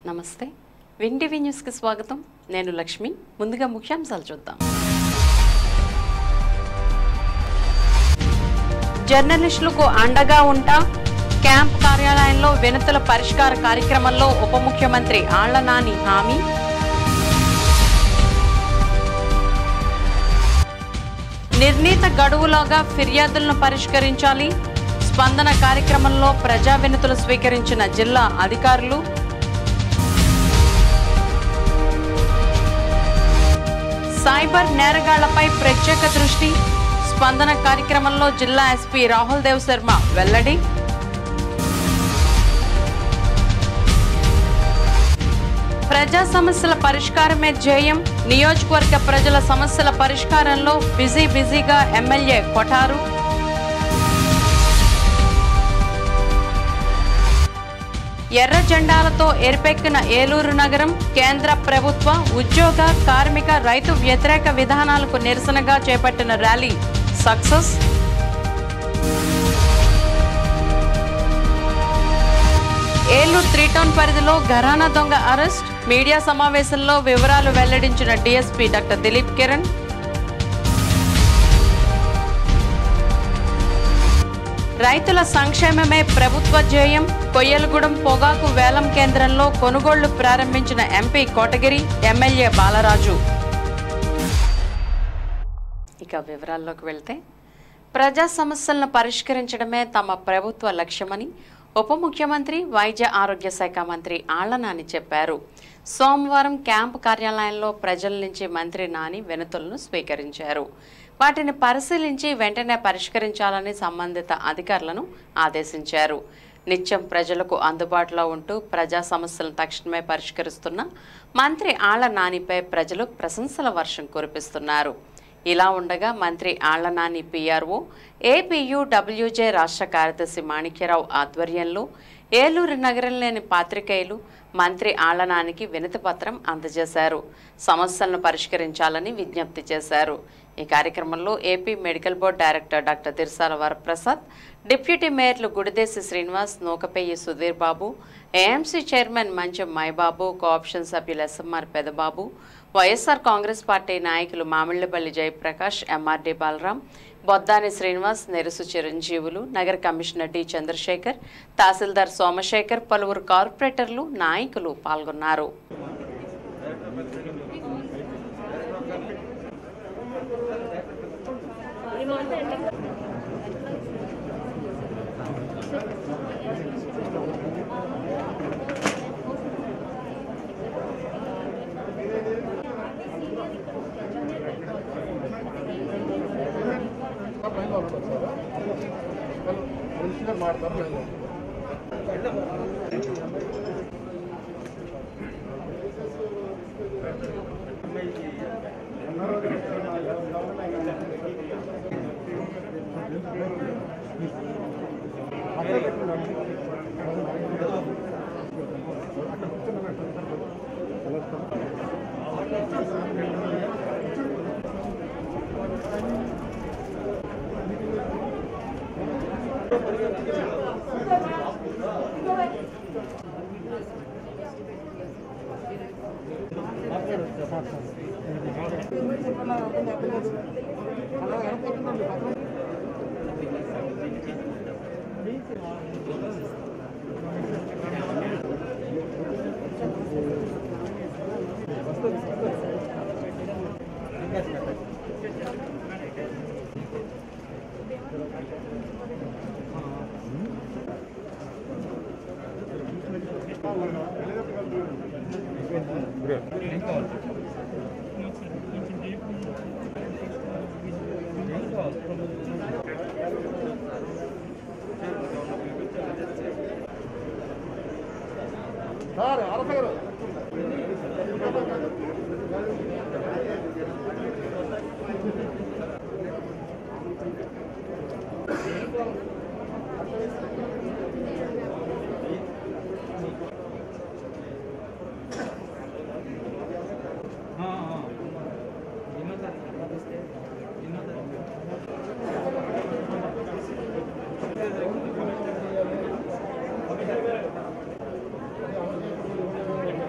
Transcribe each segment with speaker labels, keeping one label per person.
Speaker 1: నమస్తే win TV న్యూస్కి స్వాగతం నేను లక్ష్మి ముందుగా ముఖ్యాంశాలు చూద్దాం జర్నలిస్టులకు అండగా ఉంటా క్యాంప్ కార్యాలయంలో వినతుల పరిష్కార కార్యక్రమంలో ఉప ముఖ్యమంత్రి ఆళ్ల నాని హామీ నిర్ణీత గడువులోగా ఫిర్యాదులను పరిష్కరించాలి స్పందన కార్యక్రమంలో ప్రజా వినతులు స్వీకరించిన జిల్లా అధికారులు సైబర్ నేరగాళ్లపై ప్రత్యేక దృష్టి స్పందన కార్యక్రమంలో జిల్లా ఎస్పీ రాహుల్ దేవ్ శర్మ వెల్లడి ప్రజా సమస్యల పరిష్కారమే ధ్యేయం నియోజకవర్గ ప్రజల సమస్యల పరిష్కారంలో బిజీ బిజీగా ఎమ్మెల్యే కొఠారు ఎర్ర జెండాలతో ఎరిపెక్కిన ఏలూరు నగరం కేంద్ర ప్రభుత్వ ఉద్యోగ కార్మిక రైతు వ్యతిరేక విధానాలకు నిరసనగా చేపట్టిన rally success Eluru three town పరిధిలో ఘరానా దొంగ అరెస్ట్ మీడియా సమావేశంలో వివరాలు వెల్లడించిన డీఎస్పీ డాక్టర్ దిలీప్ కిరణ్ రైతుల సంక్షేమమే ప్రభుత్వ ధ్యేయం కొయ్యలగూడెం పొగాకు వేలం కేంద్రంలో కొనుగోళ్లు ప్రారంభించిన ఎంపీ కోటగిరి ఎమ్మెల్యే బాలరాజు ఇక వివరాల్లోకి వెళ్తే ప్రజా సమస్యలను పరిష్కరించడమే తమ ప్రభుత్వ లక్ష్యమని ఉప ముఖ్యమంత్రి వైద్య ఆరోగ్య శాఖ మంత్రి ఆళ్ల నాని చెప్పారు సోమవారం క్యాంపు కార్యాలయంలో ప్రజల నుంచి మంత్రి నాని వినతులను స్వీకరించారు వాటిని పరిశీలించి వెంటనే పరిష్కరించాలని సంబంధిత అధికారులను ఆదేశించారు నిత్యం ప్రజలకు అందుబాటులో ఉంటూ ప్రజా సమస్యలను తక్షణమే పరిష్కరిస్తున్న మంత్రి ఆళ్ల నానిపై ప్రజలు ప్రశంసల వర్షం కురిపిస్తున్నారు ఇలా ఉండగా మంత్రి Alla Nani PRO APU WJ రాష్ట్ర కార్యదర్శి మాణిక్యరావు ఆధ్వర్యంలో ఏలూరు నగరంలోని పాత్రికేయులు మంత్రి ఆళ్ల నానికి వినతి పత్రం అందజేశారు సమస్యలను పరిష్కరించాలని విజ్ఞప్తి చేశారు ఈ కార్యక్రమంలో AP medical board director doctor Dirsala Varaprasad deputy మేయర్లు Gudidesi Srinivas Nukapeyyi Sudheer Babu AMC chairman Mancham Maibabu cooption సభ్యులు ఎస్ఎంఆర్ పెదబాబు వైఎస్ఆర్ కాంగ్రెస్ పార్టీ నాయకులు మామిళ్లపల్లి జయప్రకాష్ ఎంఆర్డి బాలరాం బొద్దాని శ్రీనివాస్ నెరుసు చిరంజీవులు నగర కమిషనర్ డి చంద్రశేఖర్ తహసీల్దార్ సోమశేఖర్ పలువురు కార్పొరేటర్లు నాయకులు పాల్గొన్నారు
Speaker 2: ಮಾಡ್ತಾರೆ సార్ అరసగారు
Speaker 3: ఆ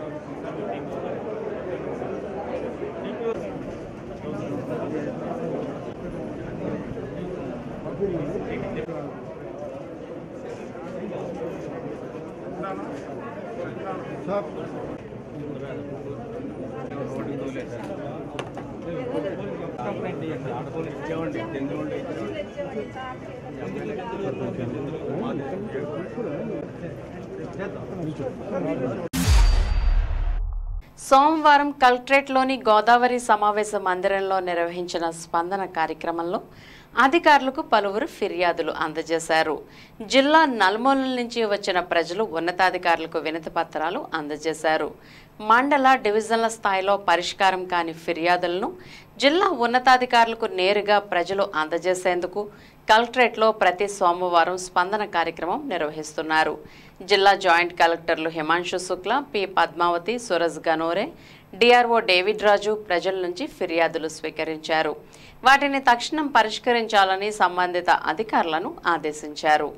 Speaker 1: సోమవారం కలెక్టరేట్లోని గోదావరి సమావేశ మందిరంలో నిర్వహించిన స్పందన కార్యక్రమంలో అధికారులకు పలువురు ఫిర్యాదులు అందజేశారు జిల్లా నలుమూలల నుంచి వచ్చిన ప్రజలు ఉన్నతాధికారులకు వినతి పత్రాలు అందజేశారు మండల డివిజన్ల స్థాయిలో పరిష్కారం కాని ఫిర్యాదులను జిల్లా ఉన్నతాధికారులకు నేరుగా ప్రజలు అందజేసేందుకు కలెక్టరేట్లో ప్రతి సోమవారం స్పందన కార్యక్రమం నిర్వహిస్తున్నారు జిల్లా జాయింట్ కలెక్టర్లు Himanshu Shukla P Padmavathi Suraj Ganore DRO David Raju ప్రజల నుంచి ఫిర్యాదులు స్వీకరించారు వాటిని తక్షణం పరిష్కరించాలని సంబంధిత అధికారులను ఆదేశించారు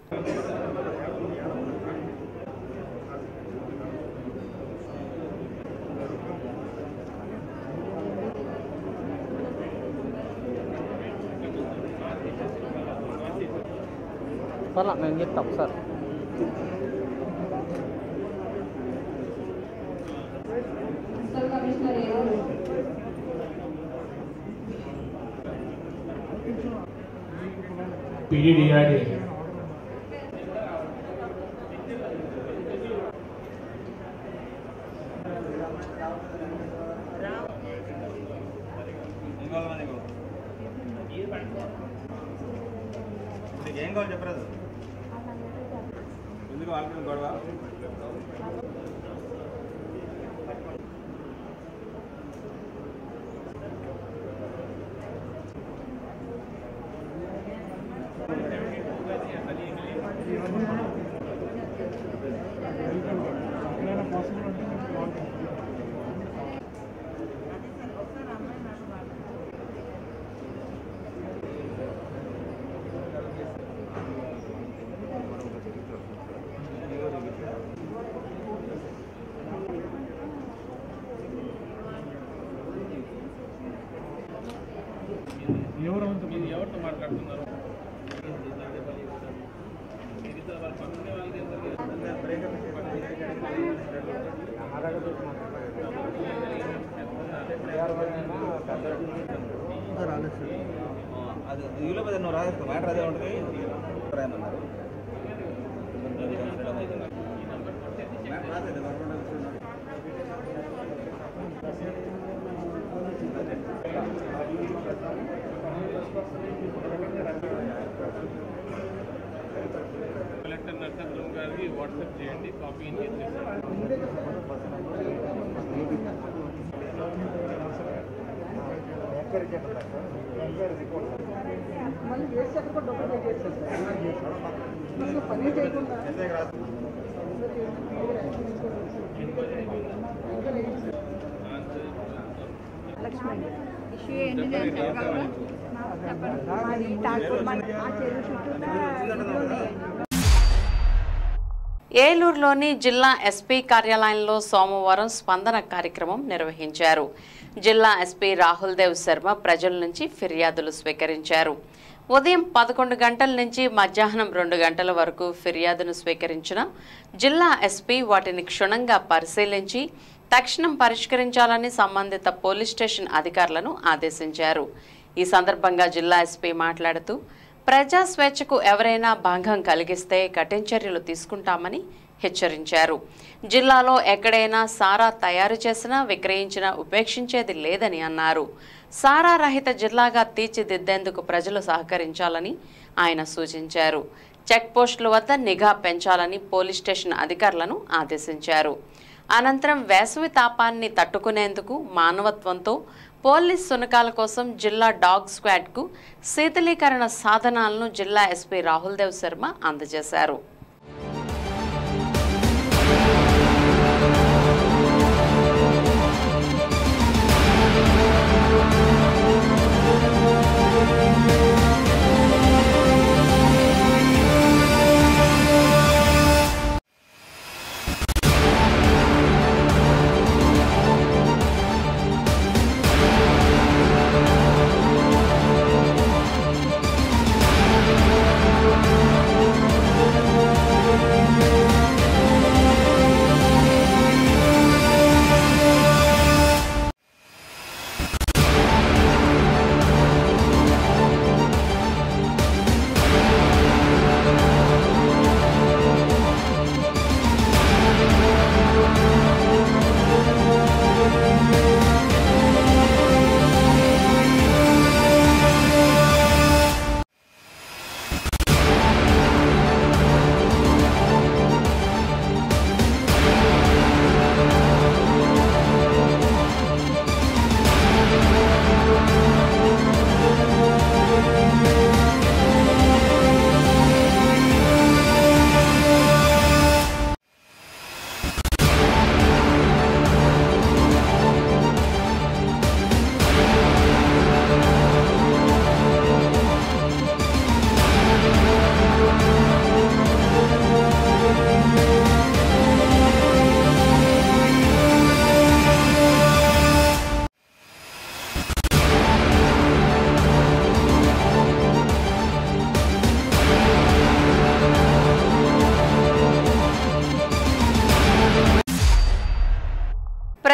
Speaker 3: సార్ నేను చెప్తా సార్
Speaker 4: పీడీడీఆర్ఏ
Speaker 5: ఏం కావాలి చెప్పరాదు ఎందుకు వాళ్ళకి గొడవ
Speaker 4: ఎవరితో మాట్లాడుతున్నారు
Speaker 5: అది దిగులో పది నువ్వు రాదు మ్యాటర్ అదే ఉంటుంది రాయమన్నారు మ్యాటర్ రాసేది
Speaker 4: కలెక్టర్ నరసింహం గారికి వాట్సాప్ చేయండి కాపీ చేసేసి
Speaker 6: మళ్ళీ చేసాక కూడా డబ్బులు పే చేస్తారు అసలు పని చేయకుండా లక్ష్మి
Speaker 7: ఇష్యూ ఏంటి నేను చెప్పగలరా చెప్పండి
Speaker 6: మాది తాడ్పూర్ మన ఆ చెరువు చుట్టూ ఇల్లు ఉన్నాయండి
Speaker 1: ఏలూరులోని జిల్లా ఎస్పీ కార్యాలయంలో సోమవారం స్పందన కార్యక్రమం నిర్వహించారు జిల్లా ఎస్పీ రాహుల్ దేవ్ శర్మ ప్రజల నుంచి ఫిర్యాదులు స్వీకరించారు ఉదయం పదకొండు గంటల నుంచి మధ్యాహ్నం రెండు గంటల వరకు ఫిర్యాదును స్వీకరించిన జిల్లా ఎస్పీ వాటిని క్షుణ్ణంగా పరిశీలించి తక్షణం పరిష్కరించాలని సంబంధిత పోలీస్ స్టేషన్ అధికారులను ఆదేశించారు ఈ సందర్భంగా జిల్లా ఎస్పీ మాట్లాడుతూ ప్రజా స్వేచ్ఛకు ఎవరైనా భంగం కలిగిస్తే కఠిన చర్యలు తీసుకుంటామని హెచ్చరించారు జిల్లాలో ఎక్కడైనా సారా తయారు చేసినా విక్రయించినా ఉపేక్షించేది లేదని అన్నారు సారా రహిత జిల్లాగా తీర్చిదిద్దేందుకు ప్రజలు సహకరించాలని ఆయన సూచించారు చెక్ పోస్టుల వద్ద నిఘా పెంచాలని పోలీస్ స్టేషన్ అధికారులను ఆదేశించారు అనంతరం వేసవి తాపాన్ని తట్టుకునేందుకు మానవత్వంతో పోలీస్ సునకాల కోసం జిల్లా డాగ్ స్క్వాడ్కు శీతలీకరణ సాధనాలను జిల్లా ఎస్పీ రాహుల్ దేవ్ శర్మ అందజేశారు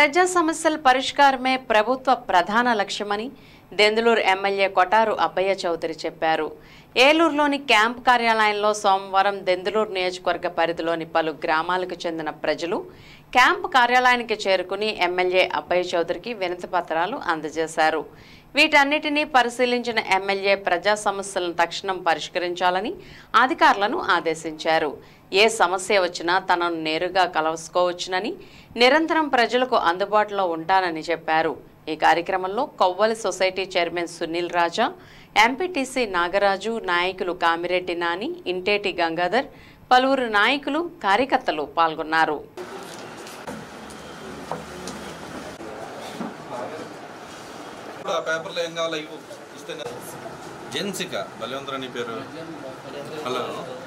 Speaker 1: ప్రజా సమస్యల పరిష్కారమే ప్రభుత్వ ప్రధాన లక్ష్యమని దెందులూరు ఎమ్మెల్యే కొటారు అబ్బయ్య చౌదరి చెప్పారు ఏలూరులోని క్యాంప్ కార్యాలయంలో సోమవారం దెందులూరు నియోజకవర్గ పరిధిలోని పలు గ్రామాలకు చెందిన ప్రజలు క్యాంప్ కార్యాలయానికి చేరుకుని ఎమ్మెల్యే అబ్బయ్య చౌదరికి వినతి పత్రాలు అందజేశారు వీటన్నిటినీ పరిశీలించిన ఎమ్మెల్యే ప్రజా సమస్యలను తక్షణం పరిష్కరించాలని అధికారులను ఆదేశించారు ఏ సమస్య వచ్చినా తనను నేరుగా కలుసుకోవచ్చునని నిరంతరం ప్రజలకు అందుబాటులో ఉంటానని చెప్పారు ఈ కార్యక్రమంలో Kovvali society chairman Sunil Raja MPTC Nagaraju నాయకులు కామిరెడ్డి నాని ఇంటేటి గంగాధర్ పలువురు నాయకులు కార్యకర్తలు పాల్గొన్నారు
Speaker 5: ఆ పేపర్లో ఏం కావాలో ఇవ్వు ఇస్తే జెన్సిక బలవంతరా నీ పేరు హలో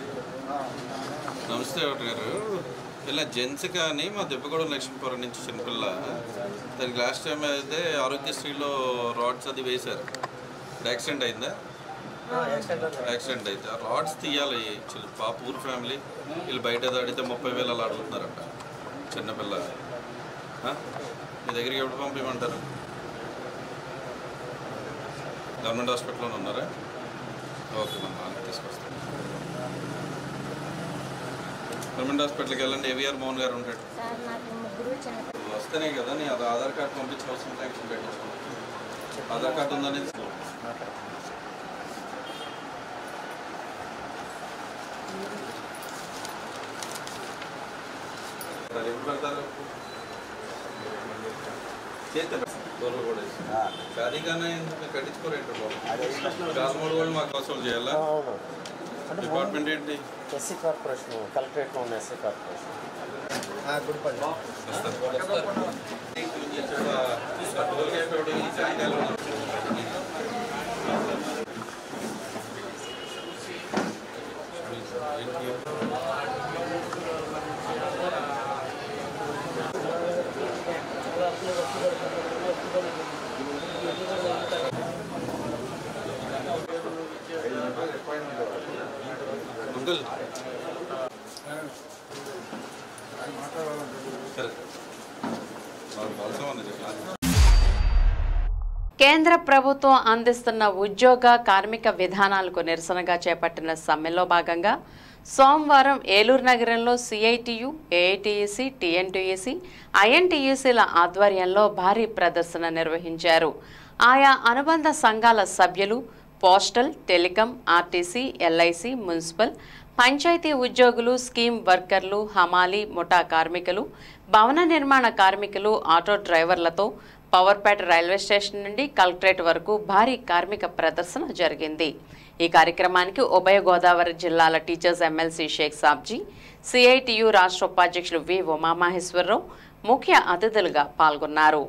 Speaker 5: నమస్తే డాక్టర్ గారు ఇలా జెన్సిక అని మా దెబ్బగూడెం లక్ష్మీపురం నుంచి చిన్నపిల్ల దానికి లాస్ట్ టైం అయితే ఆరోగ్యశ్రీలో రాడ్స్ అది వేశారు యాక్సిడెంట్ అయిందా యాక్సిడెంట్ అయితే ఆ రాడ్స్ తీయాలి చిన్న పాప ఊరు ఫ్యామిలీ వీళ్ళు బయట దాడితే ముప్పై వేలు అలా అడుగుతున్నారట చిన్నపిల్ల ఆ? మీ దగ్గరికి ఎప్పుడు పంపించమంటారు గవర్నమెంట్ హాస్పిటల్లో ఉన్నారా ఓకే మన నాన్న తీసుకొస్తాను గవర్నమెంట్ హాస్పిటల్కి వెళ్ళండి ఏవిఆర్ మోహన్ గారు ఉంటాడు
Speaker 8: సార్ నాకు ముగ్గురు చిన్న
Speaker 5: వస్తేనే కదా నీ అది ఆధార్ కార్డు పంపించిన అవసరం ట్యాక్స్ పెట్టించుకో ఆధార్ కార్డు ఉందని మరి ఎప్పుడు పెడతారు చేస్తే దూరం కూడా షాదీగానే కట్టించుకోరేంటి బాబు కాసమూడు వాళ్ళు మాకు వసూలు చేయాలా డిపార్ట్మెంట్ ఏంటి
Speaker 3: ఎస్సీ కార్పొరేషన్ కలెక్టరేట్లో ఉన్న ఎస్సీ కార్పొరేషన్
Speaker 5: అంకుల్ సరే అవసరం ఉంది చెప్పాలి
Speaker 1: కేంద్ర ప్రభుత్వం అందిస్తున్న ఉద్యోగ కార్మిక విధానాలకు నిరసనగా చేపట్టిన సమ్మెలో భాగంగా సోమవారం ఏలూరు నగరంలో సిఐటియు ఏఐటియుసి టీఎన్టీయూసీ ఐఎన్టీయూసీల ఆధ్వర్యంలో భారీ ప్రదర్శన నిర్వహించారు ఆయా అనుబంధ సంఘాల సభ్యులు postal telecom RTC LIC municipal panchayat ఉద్యోగులు స్కీమ్ వర్కర్లు హమాలీ ముఠా కార్మికులు భవన నిర్మాణ కార్మికులు ఆటో డ్రైవర్లతో పవర్పేట రైల్వే స్టేషన్ నుండి కలెక్టరేట్ వరకు భారీ కార్మిక ప్రదర్శన జరిగింది ఈ కార్యక్రమానికి ఉభయ గోదావరి జిల్లాల teachers MLC Sheikh Sabji CITU రాష్ట్ర ఉపాధ్యక్షులు వి ఉమామహేశ్వరరావు ముఖ్య అతిథులుగా పాల్గొన్నారు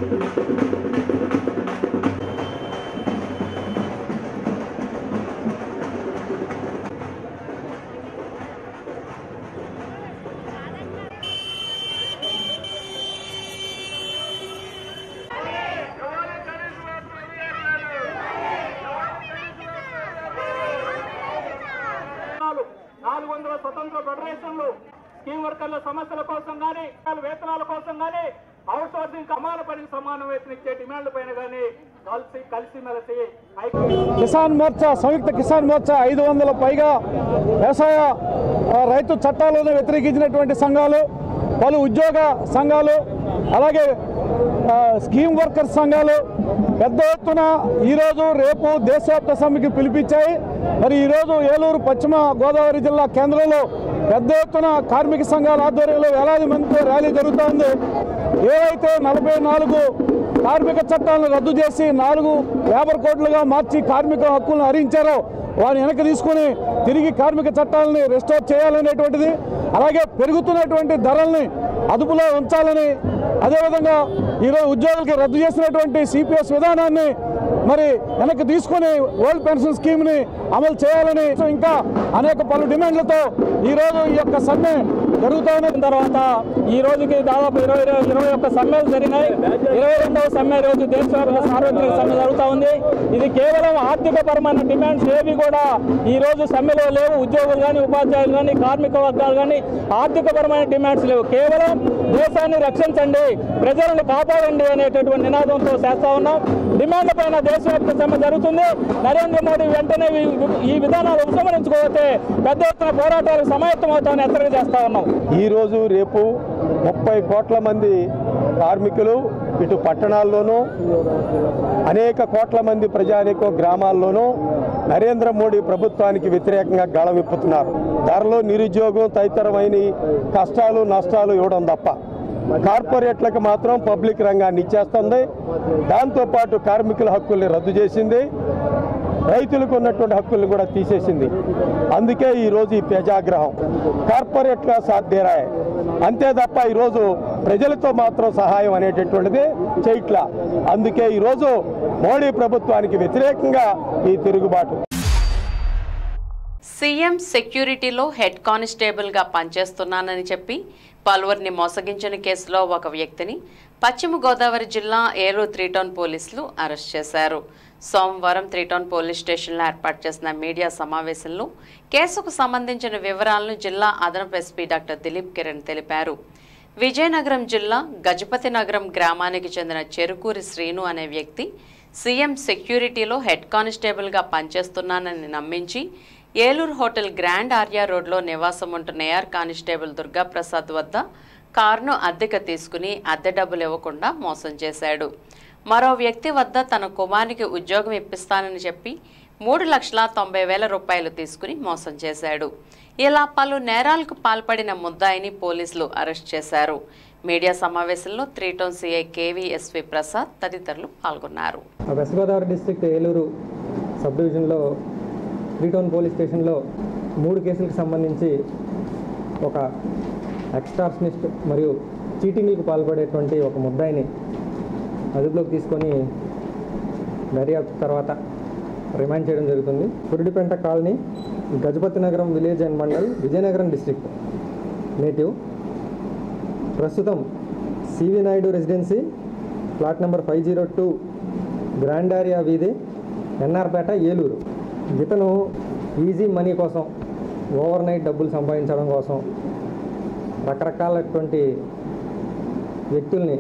Speaker 6: నాలుగు వందల స్వతంత్ర ఫెడరేషన్లు స్కీమ్ వర్కర్ల సమస్యల కోసం కానీ వాళ్ళ వేతనాల కోసం కానీ అవుట్ సోర్సింగ్ సమాన పనికి సమాన వేతనం ఇచ్చే డిమాండ్ల పైన కానీ కలిసి కలిసిమెలిసి ఐక్య
Speaker 2: కిసాన్ మోర్చా సంయుక్త కిసాన్ మోర్చా ఐదు వందల పైగా వ్యవసాయ ఆ, రైతు చట్టాలను వ్యతిరేకించినటువంటి సంఘాలు పలు ఉద్యోగ సంఘాలు అలాగే ఆ, స్కీమ్ వర్కర్స్ సంఘాలు పెద్ద ఎత్తున ఈరోజు రేపు దేశవ్యాప్త సమ్మెకి పిలిపించాయి మరి ఈరోజు ఏలూరు పశ్చిమ గోదావరి జిల్లా కేంద్రంలో పెద్ద ఎత్తున కార్మిక సంఘాల ఆధ్వర్యంలో వేలాది మందితో ర్యాలీ జరుగుతూ ఉంది ఏవైతే నలభై నాలుగు కార్మిక చట్టాలను రద్దు చేసి నాలుగు లేబర్ కోడ్లుగా మార్చి కార్మిక హక్కులను హరించారో వారిని వెనక్కి తీసుకుని తిరిగి కార్మిక చట్టాలని రెస్టోర్ చేయాలనేటువంటిది అలాగే పెరుగుతున్నటువంటి ధరల్ని అదుపులో ఉంచాలని అదేవిధంగా ఈరోజు ఉద్యోగులకి రద్దు చేసినటువంటి సిపిఎస్ విధానాన్ని మరి వెనక్కి తీసుకుని ఓల్డ్ పెన్షన్ స్కీమ్ని అమలు చేయాలని ఇంకా అనేక పలు డిమాండ్లతో ఈరోజు ఈ యొక్క సమ్మె జరుగుతూ ఉన్న తర్వాత ఈ రోజుకి దాదాపు ఇరవై ఇరవై ఒక్క సమ్మెలు జరిగినాయి ఇరవై రెండవ సమ్మె రోజు దేశవ్యాప్త సార్వత్రిక సమ్మె జరుగుతూ ఉంది ఇది కేవలం ఆర్థిక పరమైన డిమాండ్స్ ఏవి కూడా ఈ రోజు సమ్మెలో లేవు ఉద్యోగులు కానీ ఉపాధ్యాయులు కానీ కార్మిక వర్గాలు కానీ ఆర్థిక పరమైన డిమాండ్స్ లేవు కేవలం దేశాన్ని రక్షించండి ప్రజలను కాపాడండి అనేటటువంటి నినాదంతో చేస్తా ఉన్నాం డిమాండ్ పైన దేశవ్యాప్త సమ్మె జరుగుతుంది నరేంద్ర మోడీ వెంటనే ఈ- ఈ విధానాలు ఉపసంహరించుకోకపోతే పెద్ద ఎత్తున పోరాటాలకు సమాయత్తం అవుతామని హెచ్చరిక చేస్తా ఉన్నాం
Speaker 9: ఈరోజు రేపు ముప్పై కోట్ల మంది కార్మికులు ఇటు పట్టణాల్లోనూ అనేక కోట్ల మంది ప్రజానికో గ్రామాల్లోనూ నరేంద్ర మోడీ ప్రభుత్వానికి వ్యతిరేకంగా గళమిప్పుతున్నారు ధరలో నిరుద్యోగం తదితరమైన కష్టాలు నష్టాలు ఇవ్వడం తప్ప కార్పొరేట్లకు మాత్రం పబ్లిక్ రంగాన్ని ఇచ్చేస్తుంది దాంతోపాటు కార్మికుల హక్కుల్ని రద్దు చేసింది రైతులకు ఉన్నటువంటి హక్కుల్ని కూడా తీసేసింది అందుకే ఈరోజు ఈ ప్రజాగ్రహం కార్పొరేట్గా సాధ్యరాయ్ అంతే తప్ప ఈరోజు ప్రజలతో మాత్రం సహాయం అనేటటువంటిది చేయట్లా అందుకే ఈరోజు మోడీ ప్రభుత్వానికి వ్యతిరేకంగా ఈ తిరుగుబాటు
Speaker 1: సీఎం సెక్యూరిటీలో హెడ్ కానిస్టేబుల్గా పనిచేస్తున్నానని చెప్పి పలువురిని మోసగించిన కేసులో ఒక వ్యక్తిని పశ్చిమ గోదావరి జిల్లా ఏలూరు త్రీటౌన్ పోలీసులు అరెస్ట్ చేశారు సోమవారం త్రీటౌన్ పోలీస్ స్టేషన్లో ఏర్పాటు చేసిన మీడియా సమావేశంలో కేసుకు సంబంధించిన వివరాలను జిల్లా అదనపు ఎస్పీ డాక్టర్ దిలీప్ కిరణ్ తెలిపారు విజయనగరం జిల్లా గజపతి నగరం గ్రామానికి చెందిన చెరుకూరి శ్రీను అనే వ్యక్తి సీఎం సెక్యూరిటీలో హెడ్ కానిస్టేబుల్గా పనిచేస్తున్నానని నమ్మించి ఏలూరు హోటల్ గ్రాండ్ ఆర్యా రోడ్లో నివాసం ఉంటున్న ఏఆర్ కానిస్టేబుల్ దుర్గాప్రసాద్ వద్ద కారును అద్దెకు తీసుకుని అద్దె డబ్బులు ఇవ్వకుండా మోసం చేశాడు మరో వ్యక్తి వద్ద తన కుమారునికి ఉద్యోగం ఇప్పిస్తానని చెప్పి మూడు లక్షల తొంభై వేల రూపాయలు తీసుకుని మోసం చేశాడు ఇలా పలు నేరాలకు పాల్పడిన ముద్దాయిని పోలీసులు అరెస్ట్ చేశారు మీడియా సమావేశంలో త్రీటౌన్ సీఐ కేవీఎస్వి ప్రసాద్ తదితరులు పాల్గొన్నారు
Speaker 10: west Godavari district Eluru sub డివిజన్లో త్రీటౌన్ పోలీస్ స్టేషన్లో మూడు కేసులకు సంబంధించి ఒక ఎక్స్ట్రాప్షనిస్ట్ మరియు చీటింగ్లకు పాల్పడేటువంటి ఒక ముద్దాయిని అదుపులోకి తీసుకొని దర్యాప్తు తర్వాత రిమాండ్ చేయడం జరుగుతుంది కురిడిపెంట colony Gajapathinagaram village and mandal Vizianagaram district native ప్రస్తుతం CV Naidu residency plot number five zero two గ్రాండారియా వీధి ఎన్ఆర్పేట ఏలూరు ఇతను ఈజీ మనీ కోసం ఓవర్ నైట్ డబ్బులు సంపాదించడం కోసం రకరకాలటువంటి వ్యక్తుల్ని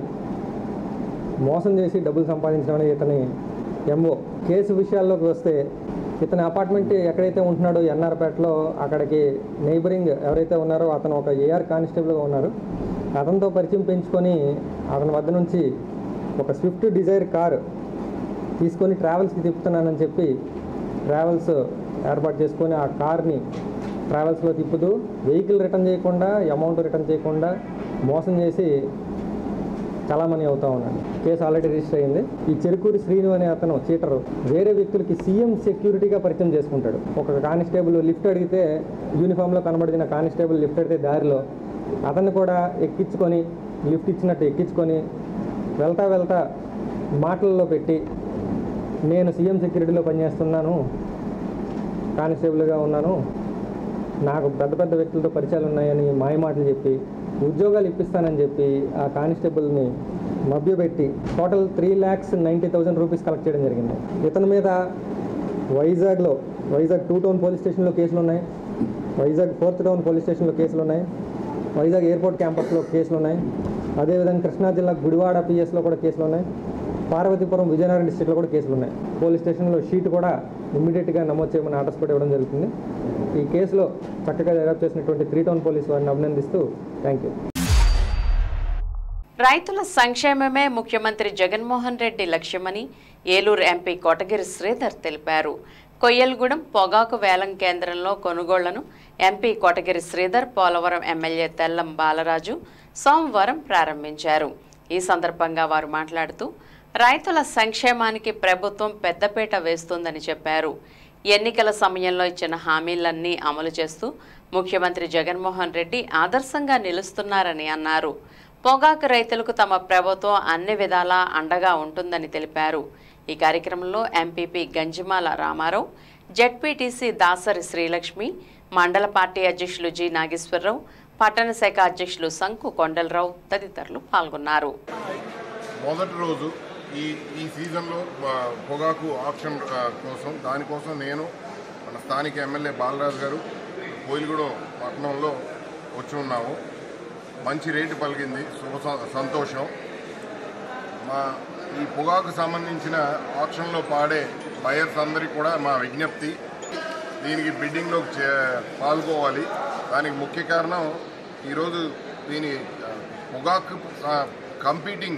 Speaker 10: మోసం చేసి డబ్బులు సంపాదించడం అనేది ఇతని ఎంఓ కేసు విషయాల్లోకి వస్తే ఇతని అపార్ట్మెంట్ ఎక్కడైతే ఉంటున్నాడో ఎన్ఆర్పేటలో అక్కడికి నైబరింగ్ ఎవరైతే ఉన్నారో అతను ఒక ఏఆర్ కానిస్టేబుల్గా ఉన్నారు అతనితో పరిచయం పెంచుకొని అతని వద్ద నుంచి ఒక స్విఫ్ట్ డిజైర్ కారు తీసుకొని ట్రావెల్స్కి తిప్పుతున్నానని చెప్పి ట్రావెల్స్ ఏర్పాటు చేసుకొని ఆ కార్ని ట్రావెల్స్లో తిప్పుతూ వెహికల్ రిటర్న్ చేయకుండా అమౌంట్ రిటర్న్ చేయకుండా మోసం చేసి చలామణి అవుతా ఉన్నాడు కేసు ఆల్రెడీ రిజిస్టర్ అయింది ఈ చెరుకూరి శ్రీను అనే అతను చీటరు వేరే వ్యక్తులకి సీఎం సెక్యూరిటీగా పరిచయం చేసుకుంటాడు ఒక కానిస్టేబుల్ లిఫ్ట్ అడిగితే యూనిఫామ్లో కనబడిన కానిస్టేబుల్ లిఫ్ట్ అడిగితే దారిలో అతన్ని కూడా ఎక్కించుకొని లిఫ్ట్ ఇచ్చినట్టు ఎక్కించుకొని వెళ్తా వెళ్తా మాటల్లో పెట్టి నేను సీఎం సెక్యూరిటీలో పనిచేస్తున్నాను కానిస్టేబుల్గా ఉన్నాను నాకు పెద్ద పెద్ద వ్యక్తులతో పరిచయాలు ఉన్నాయని మాయ మాటలు చెప్పి ఉద్యోగాలు ఇప్పిస్తానని చెప్పి ఆ కానిస్టేబుల్ని మభ్యపెట్టి total three lakhs ninety thousand rupees collect చేయడం జరిగింది ఇతని మీద వైజాగ్లో వైజాగ్ టూ టౌన్ పోలీస్ స్టేషన్లో కేసులు ఉన్నాయి వైజాగ్ ఫోర్త్ టౌన్ పోలీస్ స్టేషన్లో కేసులు ఉన్నాయి వైజాగ్ ఎయిర్పోర్ట్ క్యాంపస్లో కేసులు ఉన్నాయి అదేవిధంగా కృష్ణా జిల్లా గుడివాడ పిఎస్లో కూడా కేసులు ఉన్నాయి పార్వతీపురం విజయనగరం డిస్టిక్లో కూడా కేసులు ఉన్నాయి పోలీస్ స్టేషన్లో షీట్ కూడా ఇమ్మీడియట్గా నమోదు చేయమని ఆర్డర్స్ కూడా ఇవ్వడం జరుగుతుంది ఈ కేసులో చక్కగా దర్యాప్తు చేసినటువంటి త్రీ టౌన్ పోలీస్ వారిని అభినందిస్తూ థ్యాంక్ యూ
Speaker 1: రైతుల సంక్షేమమే ముఖ్యమంత్రి జగన్మోహన్ రెడ్డి లక్ష్యమని ఏలూరు ఎంపీ కోటగిరి శ్రీధర్ తెలిపారు కొయ్యలగూడెం పొగాకు వేలం కేంద్రంలో కొనుగోళ్లను ఎంపీ కోటగిరి శ్రీధర్ పోలవరం ఎమ్మెల్యే తెల్లం బాలరాజు సోమవారం ప్రారంభించారు ఈ సందర్భంగా వారు మాట్లాడుతూ రైతుల సంక్షేమానికి ప్రభుత్వం పెద్దపీట వేస్తుందని చెప్పారు ఎన్నికల సమయంలో ఇచ్చిన హామీలన్నీ అమలు చేస్తూ ముఖ్యమంత్రి జగన్మోహన్ రెడ్డి ఆదర్శంగా నిలుస్తున్నారని అన్నారు పొగాకు రైతులకు తమ ప్రభుత్వం అన్ని విధాలా అండగా ఉంటుందని తెలిపారు ఈ కార్యక్రమంలో ఎంపీపీ గంజిమాల రామారావు జెడ్పీటీసీ దాసరి శ్రీలక్ష్మి మండల పార్టీ అధ్యక్షులు జి నాగేశ్వరరావు పట్టణ శాఖ అధ్యక్షులు సంకు కొండలరావు తదితరులు పాల్గొన్నారు
Speaker 11: మొదటి రోజు ఈ ఈ సీజన్లో ఆ, పొగాకు ఆప్షన్ ఆ, కోసం దానికోసం నేను మన స్థానిక ఎమ్మెల్యే బాలరాజు గారు కోయిలగూడెం పట్టణంలో వచ్చి ఉన్నాము మంచి రేటు పలికింది శుభ స- సంతోషం మా ఈ పొగాకు సంబంధించిన ఆప్షన్లో పాడే బయర్స్ అందరికీ కూడా మా విజ్ఞప్తి దీనికి బిడ్డింగ్లో చే- పాల్గొవాలి దానికి ముఖ్య కారణం ఈరోజు దీని ఆ, పొగాకు కంపీటింగ్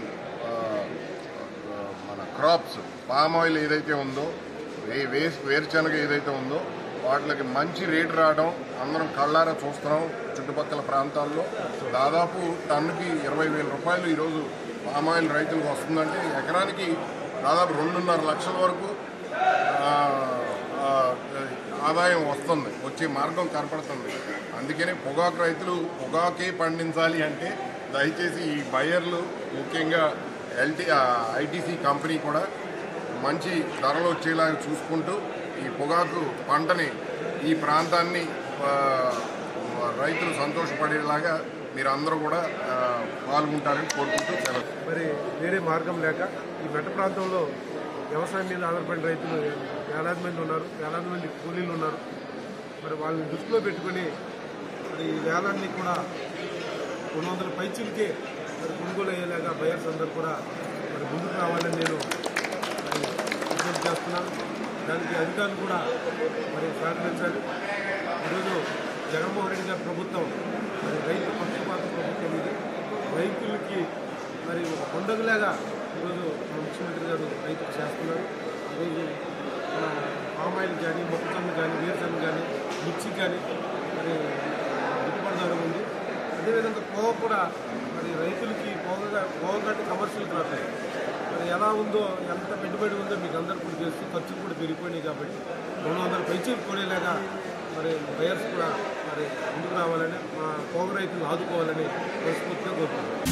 Speaker 11: మన క్రాప్స్ పామ్ ఆయిల్ ఏదైతే ఉందో వే వేస్ వేరుశనగ ఏదైతే ఉందో వాటికి మంచి రేటు రావడం అందరం కళ్ళారా చూస్తున్నాం చుట్టుపక్కల ప్రాంతాల్లో దాదాపు టన్నుకి ఇరవై వేల రూపాయలు ఈరోజు పామ్ ఆయిల్ రైతులకు వస్తుందంటే ఎకరానికి దాదాపు రెండున్నర లక్షల వరకు ఆ, ఆ, ఆదాయం వస్తుంది వచ్చే మార్గం కనపడుతుంది అందుకనే పొగాకు రైతులు పొగాకే పండించాలి అంటే దయచేసి ఈ బయర్లు ముఖ్యంగా ఎల్టీ ఐటీసీ కంపెనీ కూడా మంచి ధరలు వచ్చేలాగా చూసుకుంటూ ఈ పొగాకు పంటని ఈ ప్రాంతాన్ని ఆ, రైతులు సంతోషపడేలాగా మీరు అందరూ కూడా ఆ, పాల్గొంటారని కోరుకుంటూ సెలవు
Speaker 12: మరి వేరే మార్గం లేక ఈ మెట్ట ప్రాంతంలో వ్యవసాయం మీద ఆధారపడిన రైతులు వేలాది మంది ఉన్నారు వేలాది మంది కూలీలు ఉన్నారు మరి వాళ్ళని దృష్టిలో పెట్టుకొని మరి ఈ వేలాన్ని కూడా రెండు వందల పైచీలకే మరి కొనుగోలు అయ్యేలాగా బయర్స్ అందరూ కూడా మరి ముందుకు రావాలని నేను మరి విజ్ఞప్తి చేస్తున్నాను దానికి అధికారులు కూడా మరి సహకరించాలి ఈరోజు జగన్మోహన్ రెడ్డి గారి ప్రభుత్వం మరి రైతు పక్షపాత ప్రభుత్వం ఇది రైతులకి మరి ఒక పండుగలాగా ఈరోజు మన ముఖ్యమంత్రి గారు రైతుకు చేస్తున్నారు ఈరోజు మన పామాయిల్ కానీ మొక్కజొన్న కానీ వేరుశనగ కానీ మిర్చి కానీ మరి గిట్టుబాటు ధర ఉంది అదేవిధంగా పోగ కూడా మరి రైతులకి పోగగా పోగంటే కమర్షియల్ క్రాప్ మరి ఎలా ఉందో ఎంత పెట్టుబడి ఉందో మీకు అందరు కూడా తెలుసు ఖర్చులు కూడా పెరిగిపోయినాయి కాబట్టి రెండు వందల పైచీలు కొనేలాగా మరి బయర్స్ కూడా మరి ముందుకు రావాలని మా పోగ రైతులను ఆదుకోవాలని మనస్ఫూర్తిగా కోరుకుంటున్నాను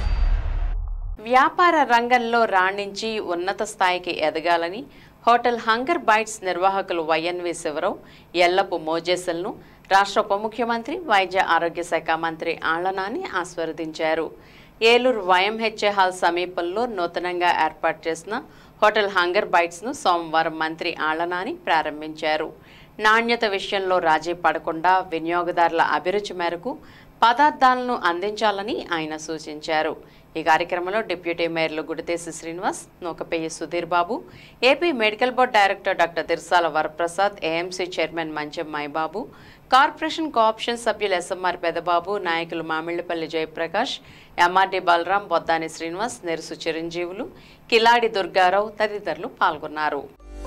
Speaker 1: వ్యాపార రంగంలో రాణించి ఉన్నత స్థాయికి ఎదగాలని హోటల్ హంగర్ బైట్స్ నిర్వాహకులు వైఎన్వి శివరావు ఎల్లపు మోజేసల్ను రాష్ట్ర ఉప ముఖ్యమంత్రి వైద్య ఆరోగ్య శాఖ మంత్రి ఆళ్లనాని ఆస్వాదించారు ఏలూరు వైఎంహెచ్ఏ హాల్ సమీపంలో నూతనంగా ఏర్పాటు చేసిన హోటల్ హంగర్ బైట్స్ను సోమవారం మంత్రి ఆళ్లనాని ప్రారంభించారు నాణ్యత విషయంలో రాజీ పడకుండా వినియోగదారుల అభిరుచి మేరకు పదార్థాలను అందించాలని ఆయన సూచించారు ఈ కార్యక్రమంలో డిప్యూటీ మేయర్లు Guditesi Srinivas Nukapeyyi Sudheer Babu AP medical board director doctor Tirsala Varaprasad AMC chairman Mancham Maibabu corporation cooption సభ్యులు ఎస్ఎంఆర్ పెదబాబు నాయకులు మామిళ్లపల్లి జయప్రకాష్ ఎంఆర్డి బలరాం బొద్దాని శ్రీనివాస్ నెరుసు చిరంజీవులు కిలాడి దుర్గారావు తదితరులు పాల్గొన్నారు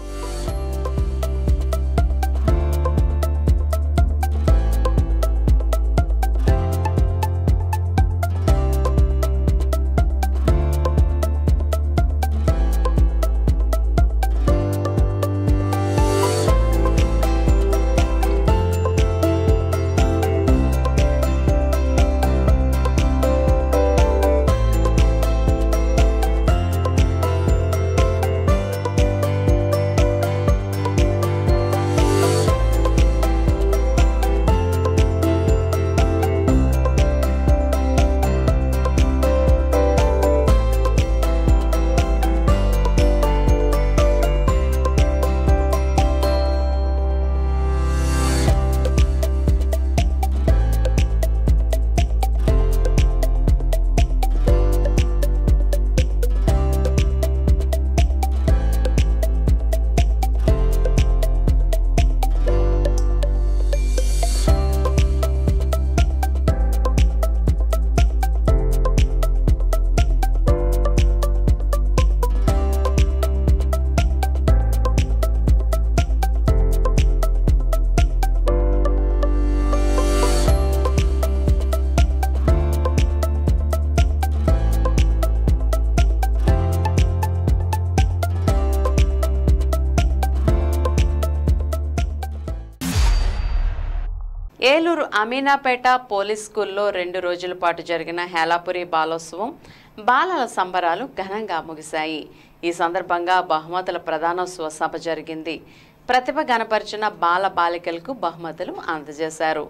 Speaker 1: ఏలూరు అమీనాపేట పోలీస్ స్కూల్లో రెండు రోజుల పాటు జరిగిన హేలాపురి బాలోత్సవం బాలల సంబరాలు ఘనంగా ముగిశాయి ఈ సందర్భంగా బహుమతుల ప్రధానోత్సవ సభ జరిగింది ప్రతిభ గనపరిచిన బాల బాలికలకు బహుమతులు అందజేశారు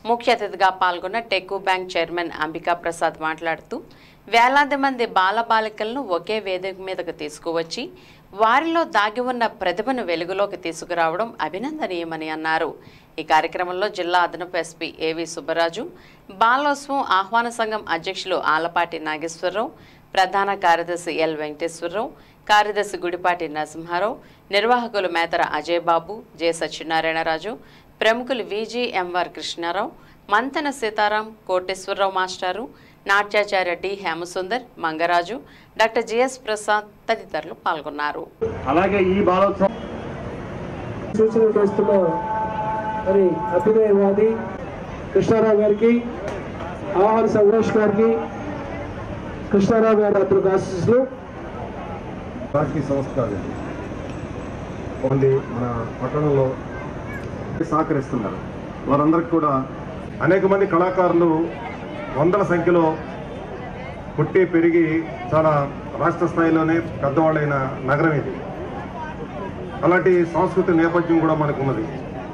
Speaker 1: ముఖ్య అతిథిగా పాల్గొన్న టెక్కు బ్యాంక్ చైర్మన్ అంబికా ప్రసాద్ మాట్లాడుతూ వేలాది మంది బాలబాలికలను ఒకే వేదిక మీదకు తీసుకువచ్చి వారిలో దాగి ఉన్న ప్రతిభను వెలుగులోకి తీసుకురావడం అభినందనీయమని అన్నారు ఈ కార్యక్రమంలో జిల్లా అదనపు ఎస్పీ ఏవి సుబ్బరాజు బాలోత్సవం ఆహ్వాన సంఘం అధ్యక్షులు ఆలపాటి నాగేశ్వరరావు ప్రధాన కార్యదర్శి ఎల్ వెంకటేశ్వరరావు కార్యదర్శి గుడిపాటి నరసింహారావు నిర్వాహకులు మేతర అజయ్ బాబు జె సత్యనారాయణరాజు ప్రముఖులు విజిఎంఆర్ కృష్ణారావు మంతన సీతారాం కోటేశ్వరరావు మాస్టారు నాట్యాచార్య D Hemasundar Mangaraju doctor GS Prasad తదితరులు పాల్గొన్నారు
Speaker 13: అలాగే ఈ బాలోత్సవం సూచనలు చేస్తున్న మరి అభ్యుదయవాది కృష్ణారావు గారికి ఆహార సంఘోష్ గారికి కృష్ణారావు గారి అతనికి ఆశీస్సులు
Speaker 14: రాజకీయ సంస్థ కాదు మంది మన పట్టణంలో సహకరిస్తున్నారు వారందరికీ కూడా అనేక మంది కళాకారులు వందల సంఖ్యలో పుట్టి పెరిగి చాలా రాష్ట్ర స్థాయిలోనే పెద్దవాళ్ళైన నగరం ఇది అలాంటి సాంస్కృతిక నేపథ్యం కూడా మనకు ఉన్నది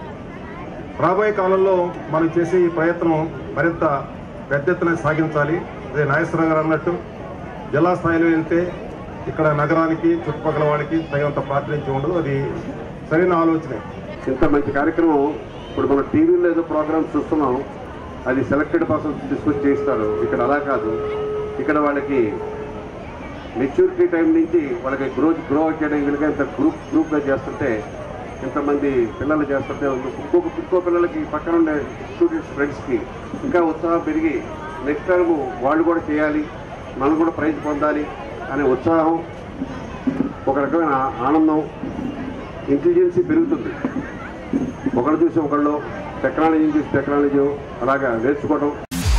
Speaker 14: రాబోయే కాలంలో మనం చేసే ఈ ప్రయత్నం మరింత పెద్ద ఎత్తున సాగించాలి అదే నాగేశ్వరరావు గారు అన్నట్టు జిల్లా స్థాయిలో వెళ్తే ఇక్కడ నగరానికి చుట్టుపక్కల వాళ్ళకి తగినంత ప్రాతినిధ్యం ఉండదు అది సరైన ఆలోచనే
Speaker 15: ఇంత మంచి కార్యక్రమం ఇప్పుడు మన టీవీలో ఏదో ప్రోగ్రామ్స్ చూస్తున్నాం అది సెలెక్టెడ్ పర్సన్స్ తీసుకొచ్చి చేస్తారు ఇక్కడ అలా కాదు ఇక్కడ వాళ్ళకి మెచ్యూరిటీ టైం నుంచి వాళ్ళకి గ్రో గ్రో చేయడం కనుక ఇంత గ్రూప్ గ్రూప్గా చేస్తుంటే ఇంతమంది పిల్లలు చేస్తుంటే ఇంకొక ఇంకో పిల్లలకి పక్కన ఉండే స్టూడెంట్స్ ఫ్రెండ్స్కి ఇంకా ఉత్సాహం పెరిగి నెక్స్ట్ టైం వాళ్ళు కూడా చేయాలి మనం కూడా ప్రైజ్ పొందాలి అనే ఉత్సాహం ఒక రకమైన ఆనందం ఇంటెలిజెన్సీ పెరుగుతుంది ఒకళ్ళు చూసి ఒకళ్ళు టెక్నాలజీ చూసి టెక్నాలజీ అలాగా నేర్చుకోవడం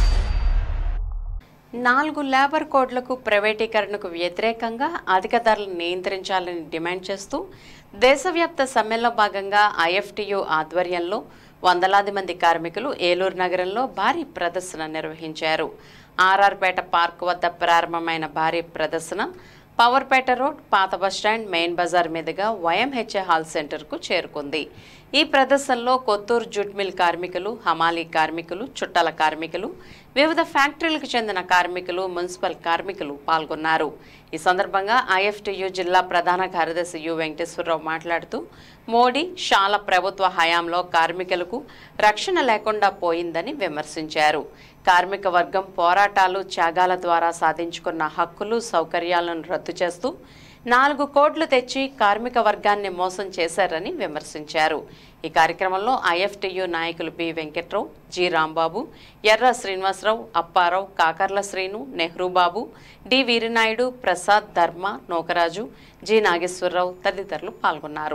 Speaker 1: నాలుగు లేబర్ కోడ్లకు ప్రైవేటీకరణకు వ్యతిరేకంగా అధిక ధరలను నియంత్రించాలని డిమాండ్ చేస్తూ దేశవ్యాప్త సమ్మెలో భాగంగా ఐఎఫ్టియు ఆధ్వర్యంలో వందలాది మంది కార్మికులు ఏలూరు నగరంలో భారీ ప్రదర్శన నిర్వహించారు ఆర్ఆర్పేట పార్క్ వద్ద ప్రారంభమైన భారీ ప్రదర్శన పవర్పేట రోడ్ పాత బస్టాండ్ మెయిన్ బజార్ మీదుగా వైఎంహెచ్ఏ హాల్ సెంటర్కు చేరుకుంది ఈ ప్రదర్శనలో కొత్తూరు జూట్ మిల్ కార్మికులు హమాలీ కార్మికులు చుట్టల కార్మికులు వివిధ ఫ్యాక్టరీలకు చెందిన కార్మికులు మున్సిపల్ కార్మికులు పాల్గొన్నారు ఈ సందర్భంగా ఐఎఫ్టియు జిల్లా ప్రధాన కార్యదర్శి యు వెంకటేశ్వరరావు మాట్లాడుతూ మోడీ షాల ప్రభుత్వ హయాంలో కార్మికులకు రక్షణ లేకుండా పోయిందని విమర్శించారు కార్మిక వర్గం పోరాటాలు త్యాగాల ద్వారా సాధించుకున్న హక్కులు సౌకర్యాలను రద్దు చేస్తూ నాలుగు కోట్లు తెచ్చి కార్మిక వర్గాన్ని మోసం చేశారని విమర్శించారు ఈ కార్యక్రమంలో ఐఎఫ్టియు నాయకులు B Venkatrao G Rambabu Erra Srinivasarao Apparao Kakarla Srinu Nehru Babu D Veerinaidu Prasad Dharma Nokaraju G Nageswararao తదితరులు పాల్గొన్నారు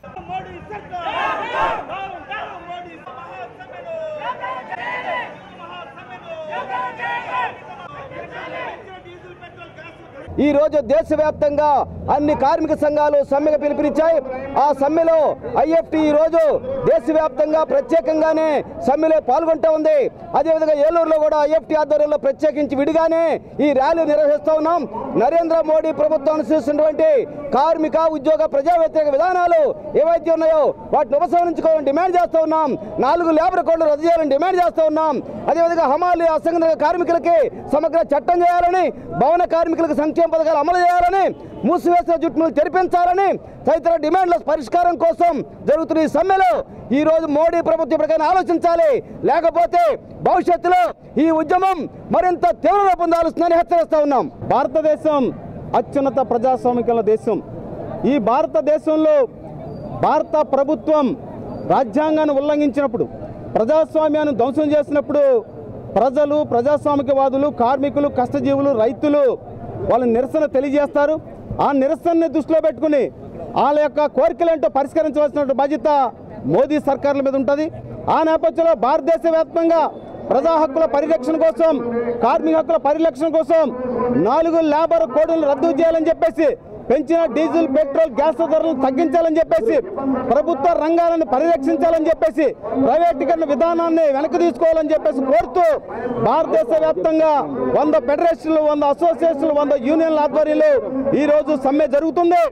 Speaker 16: ఈ రోజు దేశవ్యాప్తంగా అన్ని కార్మిక సంఘాలు సమ్మెకు పిలుపునిచ్చాయి ఆ సమ్మెలో ఐఎఫ్టి ఈ రోజు దేశవ్యాప్తంగా ప్రత్యేకంగానే సమ్మెలో పాల్గొంటూ ఉంది అదేవిధంగా ఏలూరులో కూడా ఐఎఫ్టి ఆధ్వర్యంలో ప్రత్యేకించి విడిగానే ఈ ర్యాలీ నిర్వహిస్తూ ఉన్నాం నరేంద్ర మోడీ ప్రభుత్వం అనుసరిస్తున్నటువంటి కార్మిక ఉద్యోగ ప్రజా వ్యతిరేక విధానాలు ఏవైతే ఉన్నాయో వాటిని ఉపసంహరించుకోవాలని డిమాండ్ చేస్తూ ఉన్నాం నాలుగు లేబర్ కోడ్లు రద్దు చేయాలని డిమాండ్ చేస్తూ ఉన్నాం అదేవిధంగా హమాలి అసంఘటిత కార్మికులకి సమగ్ర చట్టం చేయాలని భవన కార్మికులకు సంక్షేమ పథకాలు అమలు చేయాలని మూసివేసిన జుట్టును తెరిపించాలని తదితర డిమాండ్ల పరిష్కారం కోసం జరుగుతున్న ఈ సమ్మెలో ఈ రోజు మోడీ ప్రభుత్వం ఇప్పటికైనా ఆలోచించాలి లేకపోతే భవిష్యత్తులో ఈ ఉద్యమం మరింత తీవ్ర రూపం దాలుస్తుందని హెచ్చరిస్తా ఉన్నాం
Speaker 2: భారతదేశం అత్యున్నత ప్రజాస్వామికల దేశం ఈ భారతదేశంలో భారత ప్రభుత్వం రాజ్యాంగాన్ని ఉల్లంఘించినప్పుడు ప్రజాస్వామ్యాన్ని ధ్వంసం చేసినప్పుడు ప్రజలు ప్రజాస్వామికవాదులు కార్మికులు కష్టజీవులు రైతులు వాళ్ళ నిరసన తెలియజేస్తారు ఆ నిరసనని దృష్టిలో పెట్టుకుని వాళ్ళ యొక్క కోరికలేంటో పరిష్కరించవలసిన బాధ్యత మోదీ సర్కార్ల మీద ఉంటుంది ఆ నేపథ్యంలో భారతదేశ వ్యాప్తంగా ప్రజా హక్కుల పరిరక్షణ కోసం కార్మిక హక్కుల పరిరక్షణ కోసం నాలుగు లేబర్ కోడ్లను రద్దు చేయాలని చెప్పేసి పెంచిన డీజిల్ పెట్రోల్ గ్యాస్ ధరలను తగ్గించాలని చెప్పేసి ప్రభుత్వ రంగాలను పరిరక్షించాలని చెప్పేసి ప్రైవేటీకరణ విధానాన్ని వెనక్కి తీసుకోవాలని చెప్పేసి కోరుతూ భారతదేశ వ్యాప్తంగా వంద ఫెడరేషన్లు వంద అసోసియేషన్లు వంద యూనియన్ల ఆధ్వర్యంలో ఈ రోజు సమ్మె జరుగుతుంది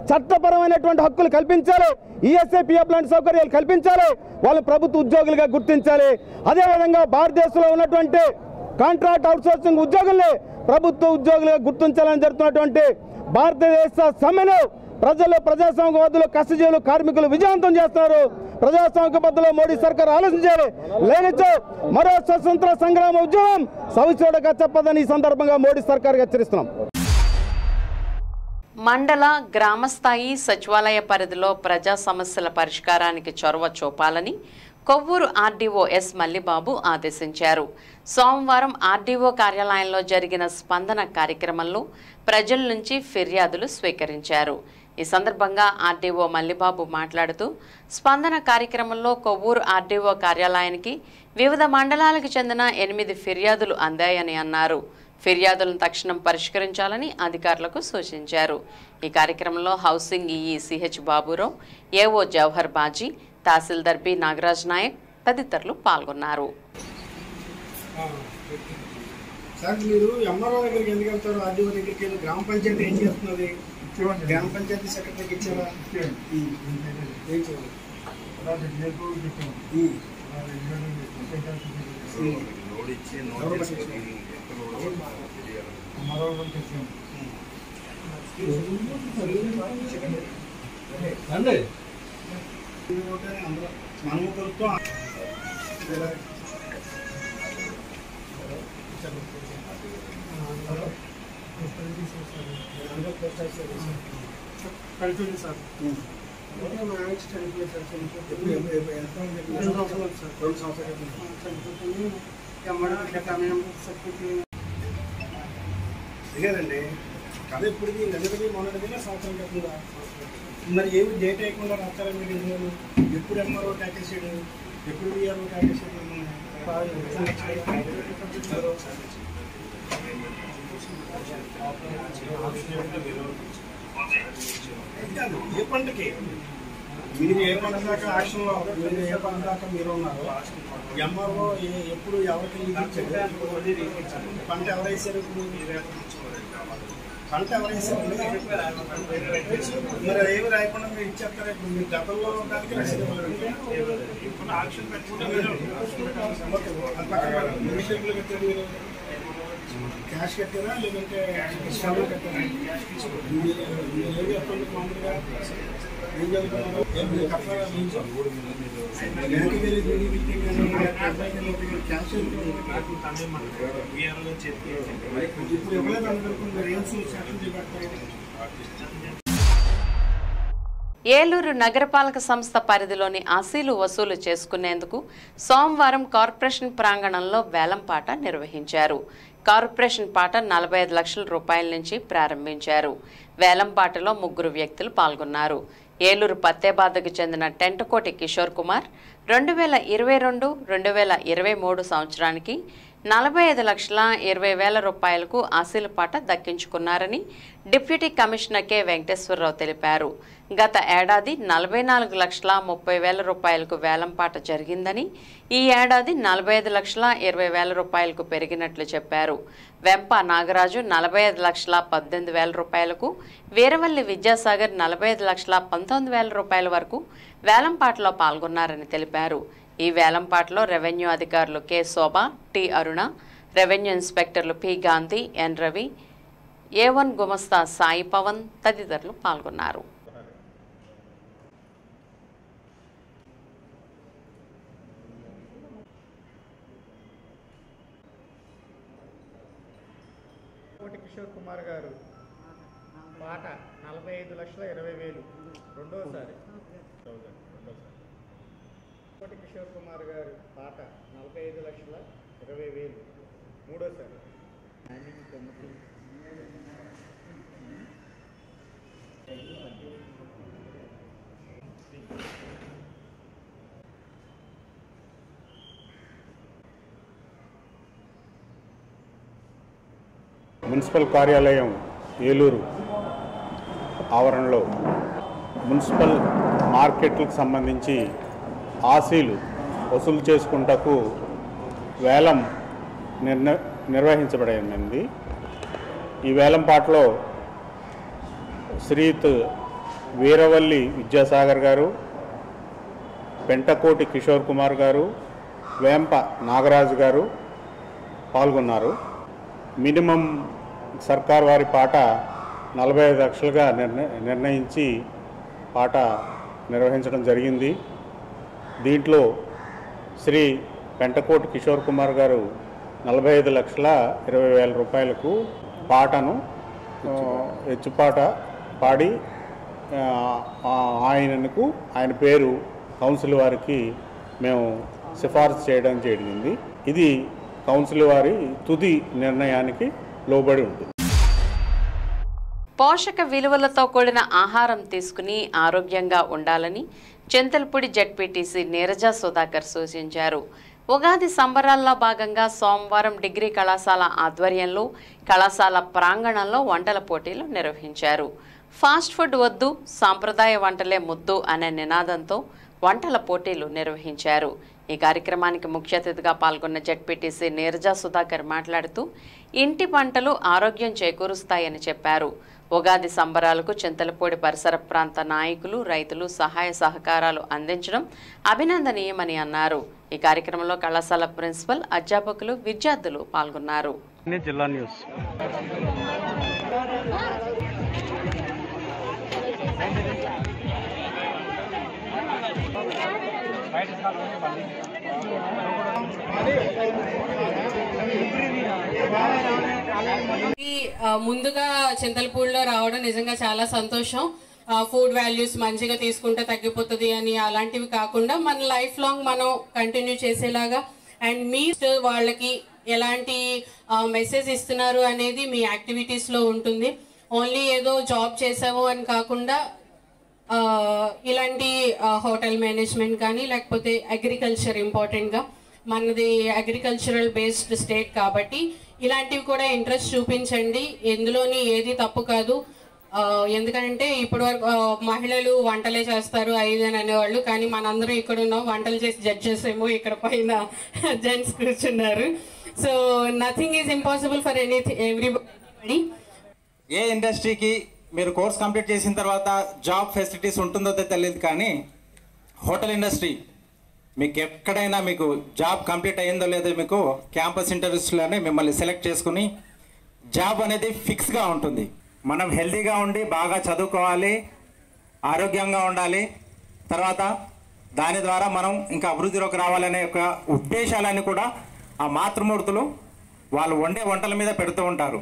Speaker 16: చట్టపరమైనటువంటి హక్కులు కల్పించాలి ఈఎస్ఐ పిఎఫ్ లాంటి సౌకర్యాలు కల్పించాలి వాళ్ళు ప్రభుత్వ ఉద్యోగులుగా గుర్తించాలి అదేవిధంగా భారతదేశంలో ఉన్నటువంటి కాంట్రాక్ట్ అవుట్సోర్సింగ్ ఉద్యోగుల్ని ప్రభుత్వ ఉద్యోగులుగా గుర్తించాలని జరుగుతున్నటువంటి భారతదేశ సమ్మెను ప్రజలు ప్రజాస్వామ్యవాదులు కష్టజీవులు కార్మికులు విజయవంతం చేస్తున్నారు ప్రజాస్వామిక పద్ధతిలో మోడీ సర్కార్ ఆలోచించాలి లేనిచో మరో స్వతంత్ర సంగ్రామ ఉద్యమం సవిచూడగా చెప్పదని ఈ సందర్భంగా మోడీ సర్కార్ హెచ్చరిస్తున్నాం
Speaker 1: మండల గ్రామ స్థాయి సచివాలయ పరిధిలో ప్రజా సమస్యల పరిష్కారానికి చొరవ చూపాలని కొవ్వూరు ఆర్డీఓ ఎస్ మల్లిబాబు ఆదేశించారు సోమవారం ఆర్డీఓ కార్యాలయంలో జరిగిన స్పందన కార్యక్రమంలో ప్రజల నుంచి ఫిర్యాదులు స్వీకరించారు ఈ సందర్భంగా ఆర్డీఓ మల్లిబాబు మాట్లాడుతూ స్పందన కార్యక్రమంలో కొవ్వూరు ఆర్డీఓ కార్యాలయానికి వివిధ మండలాలకు చెందిన ఎనిమిది ఫిర్యాదులు అందాయని అన్నారు ఫిర్యాదులను తక్షణం పరిష్కరించాలని అధికారులకు సూచించారు ఈ కార్యక్రమంలో housing EE CH Baburao AO Jawahar Baji tahsildar B Nagaraj Naik తదితరులు పాల్గొన్నారు
Speaker 17: సార్ మీరు ఎంఆర్ఓ దగ్గరికి ఎందుకు వెళ్తారు ఆర్డీఓ దగ్గరికి వెళ్ళి గ్రామ పంచాయతీ ఏం చేస్తున్నది గ్రామ పంచాయతీ సెక్రటరీకి ఇచ్చారా ఏం చేయాలి ఎవరు పట్టించుకోరు? రండి మనము ప్రభుత్వం కలిపి సార్ రెండు సంవత్సరాలు సార్ రెండు సంవత్సరాలు ఇదేనండి కథ ఎప్పుడుది నిన్నటిది మొన్నటిది సంవత్సరం క్రితంగా మరి ఏమి డేట్ వేయకుండా రాస్తారా మీరు ఇందులో ఎప్పుడు ఎంఆర్ఓ ట్యాకెస్ చేయడం ఎప్పుడు విఆర్ఓ ట్యాకెస్ చేయడం ఏ పంటకి మీరు ఏ పంట దాకా యాక్షన్లో మీరు ఏ పంట దాకా మీరు ఉన్నారు ఎంఆర్ఓ ఎప్పుడు ఎవరికి లీజ్ ఇచ్చారు పంట ఎవరు వేసారు ఇప్పుడు పంట ఎవరు వేసారు మరి ఏమి రాయకుండా మీరు ఇచ్చేస్తారు ఇప్పుడు మీరు గతంలో దానికి రసీదు ఇవ్వాలి. ఆక్షన్ పెట్టుకుంటే మీరు ఓకే, అది పక్కన పెట్టండి. మీరు షెడ్యూల్ కట్టారు మీరు క్యాష్ కట్టారా లేదంటే స్టాండ్ కట్టారా మీరు మీరు ఏం చెప్తుంది మామూలుగా ఏం చదువుతున్నారు ఏం మీరు కట్టారా లీజు బ్యాంకుకి వెళ్ళి ఢిల్లీ మీటింగ్ కానీ క్యాష్ ఇప్పుడు ఇవ్వలేదు అనుకుంటున్నారు మీరు ఏం శాంక్షన్ చేపడతారు
Speaker 1: ఏలూరు నగరపాలక సంస్థ పరిధిలోని అసీలు వసూలు చేసుకునేందుకు సోమవారం కార్పొరేషన్ ప్రాంగణంలో వేలంపాట నిర్వహించారు కార్పొరేషన్ పాట నలభై ఐదు లక్షల రూపాయల నుంచి ప్రారంభించారు వేలంపాటలో ముగ్గురు వ్యక్తులు పాల్గొన్నారు ఏలూరు పత్తేబాదకు చెందిన టెంటకోటి కిషోర్ కుమార్ రెండు వేల ఇరవై రెండు రెండు వేల ఇరవై మూడు సంవత్సరానికి నలభై ఐదు లక్షల ఇరవై వేల రూపాయలకు అసీలు పాట దక్కించుకున్నారని డిప్యూటీ కమిషనర్ కె వెంకటేశ్వరరావు తెలిపారు గత ఏడాది నలభై నాలుగు లక్షల ముప్పై వేల రూపాయలకు వేలంపాట జరిగిందని ఈ ఏడాది నలభై ఐదు లక్షల ఇరవై వేల రూపాయలకు పెరిగినట్లు చెప్పారు వెంప నాగరాజు నలభై ఐదు లక్షల పద్దెనిమిది వేల రూపాయలకు వీరవల్లి విద్యాసాగర్ నలభై ఐదు లక్షల పంతొమ్మిది వేల రూపాయల వరకు వేలంపాటలో పాల్గొన్నారని తెలిపారు ఈ వేలంపాటలో రెవెన్యూ అధికారులు K Shobha T Aruna revenue ఇన్స్పెక్టర్లు P Gandhi N Ravi A one గుమస్తా సాయి పవన్ తదితరులు పాల్గొన్నారు
Speaker 18: కోటి కిషోర్ కుమార్ గారు పాట నలభై ఐదు లక్షల ఇరవై వేలు రెండోసారి కోటి కిషోర్ కుమార్ గారు పాట నలభై ఐదు లక్షల ఇరవై వేలు మూడోసారి కమిటీ
Speaker 19: మున్సిపల్ కార్యాలయం ఏలూరు ఆవరణలో మున్సిపల్ మార్కెట్లకు సంబంధించి ఆశీలు వసూలు చేసుకుంటకు వేలం నిర్ణ నిర్వహించబడింది ఈ వేలం పాటలో శ్రీయుత్ వీరవల్లి విద్యాసాగర్ గారు పెంటకోటి కిషోర్ కుమార్ గారు వేంప నాగరాజు గారు పాల్గొన్నారు మినిమం సర్కార్ వారి పాట నలభై ఐదు లక్షలుగా నిర్ణ నిర్ణయించి పాట నిర్వహించడం జరిగింది దీంట్లో శ్రీ పెంటకోటి కిషోర్ కుమార్ గారు నలభై ఐదు లక్షల ఇరవై వేల రూపాయలకు పాటను ఆ, ఎచ్చుపాట పాడి ఆ, ఆ, ఆయనకు ఆయన పేరు కౌన్సిల్ వారికి మేము సిఫార్సు చేయడం జరిగింది ఇది కౌన్సిల్ వారి తుది నిర్ణయానికి లోబడి ఉంటుంది
Speaker 1: పోషక విలువలతో కూడిన ఆహారం తీసుకుని ఆరోగ్యంగా ఉండాలని చింతలపూడి జడ్పీటీసీ నీరజ సుధాకర్ సూచించారు ఉగాది సంబరాల్లో భాగంగా సోమవారం డిగ్రీ కళాశాల ఆధ్వర్యంలో కళాశాల ప్రాంగణంలో వంటల పోటీలు నిర్వహించారు ఫాస్ట్ ఫుడ్ వద్దు సాంప్రదాయ వంటలే ముద్దు అనే నినాదంతో వంటల పోటీలు నిర్వహించారు ఈ కార్యక్రమానికి ముఖ్య అతిథిగా పాల్గొన్న జడ్పీటీసీ నీరజా సుధాకర్ మాట్లాడుతూ ఇంటి పంటలు ఆరోగ్యం చేకూరుస్తాయని చెప్పారు ఉగాది సంబరాలకు చింతలపూడి పరిసర ప్రాంత నాయకులు రైతులు సహాయ సహకారాలు అందించడం అభినందనీయమని అన్నారు ఈ కార్యక్రమంలో కళాశాల ప్రిన్సిపల్ అధ్యాపకులు విద్యార్థులు పాల్గొన్నారు
Speaker 20: జిల్లా న్యూస్
Speaker 21: ఈ, ఆ, ముందుగా చింతలపూడిలో రావడం నిజంగా చాలా సంతోషం ఫుడ్ వాల్యూస్ మంచిగా తీసుకుంటే తగ్గిపోతుంది అని అలాంటివి కాకుండా మన లైఫ్ లాంగ్ మనం కంటిన్యూ చేసేలాగా అండ్ మీ వాళ్ళకి ఎలాంటి మెసేజ్ ఇస్తున్నారు అనేది మీ యాక్టివిటీస్లో ఉంటుంది ఓన్లీ ఏదో జాబ్ చేసాము అని కాకుండా ఆ, ఇలాంటి హోటల్ మేనేజ్మెంట్ కానీ లేకపోతే అగ్రికల్చర్ ఇంపార్టెంట్గా మనది అగ్రికల్చరల్ బేస్డ్ స్టేట్ కాబట్టి ఇలాంటివి కూడా ఇంట్రెస్ట్ చూపించండి ఎందులోని ఏది తప్పు కాదు ఆ, ఎందుకంటే ఇప్పుడు వరకు ఆ, మహిళలు వంటలే చేస్తారు ఐదు అని అనేవాళ్ళు కానీ మనందరం ఇక్కడ ఉన్నాం వంటలు చేసి జడ్జెస్ ఏమో ఇక్కడ పైన జెంట్స్ కూర్చున్నారు so nothing is impossible for any everybody
Speaker 22: A ఇండస్ట్రీకి మీరు కోర్స్ కంప్లీట్ చేసిన తర్వాత జాబ్ ఫెసిలిటీస్ ఉంటుందో తెలియదు కానీ హోటల్ ఇండస్ట్రీ మీకు ఎక్కడైనా మీకు జాబ్ కంప్లీట్ అయ్యిందో లేదో మీకు క్యాంపస్ ఇంటర్వ్యూస్లోనే మిమ్మల్ని సెలెక్ట్ చేసుకుని జాబ్ అనేది ఫిక్స్గా ఉంటుంది మనం హెల్తీగా ఉండి బాగా చదువుకోవాలి ఆరోగ్యంగా ఉండాలి తర్వాత దాని ద్వారా మనం ఇంకా అభివృద్ధిలోకి రావాలనే యొక్క ఉద్దేశాలన్నీ కూడా ఆ మాతృమూర్తులు వాళ్ళు వండే వంటల మీద పెడుతూ ఉంటారు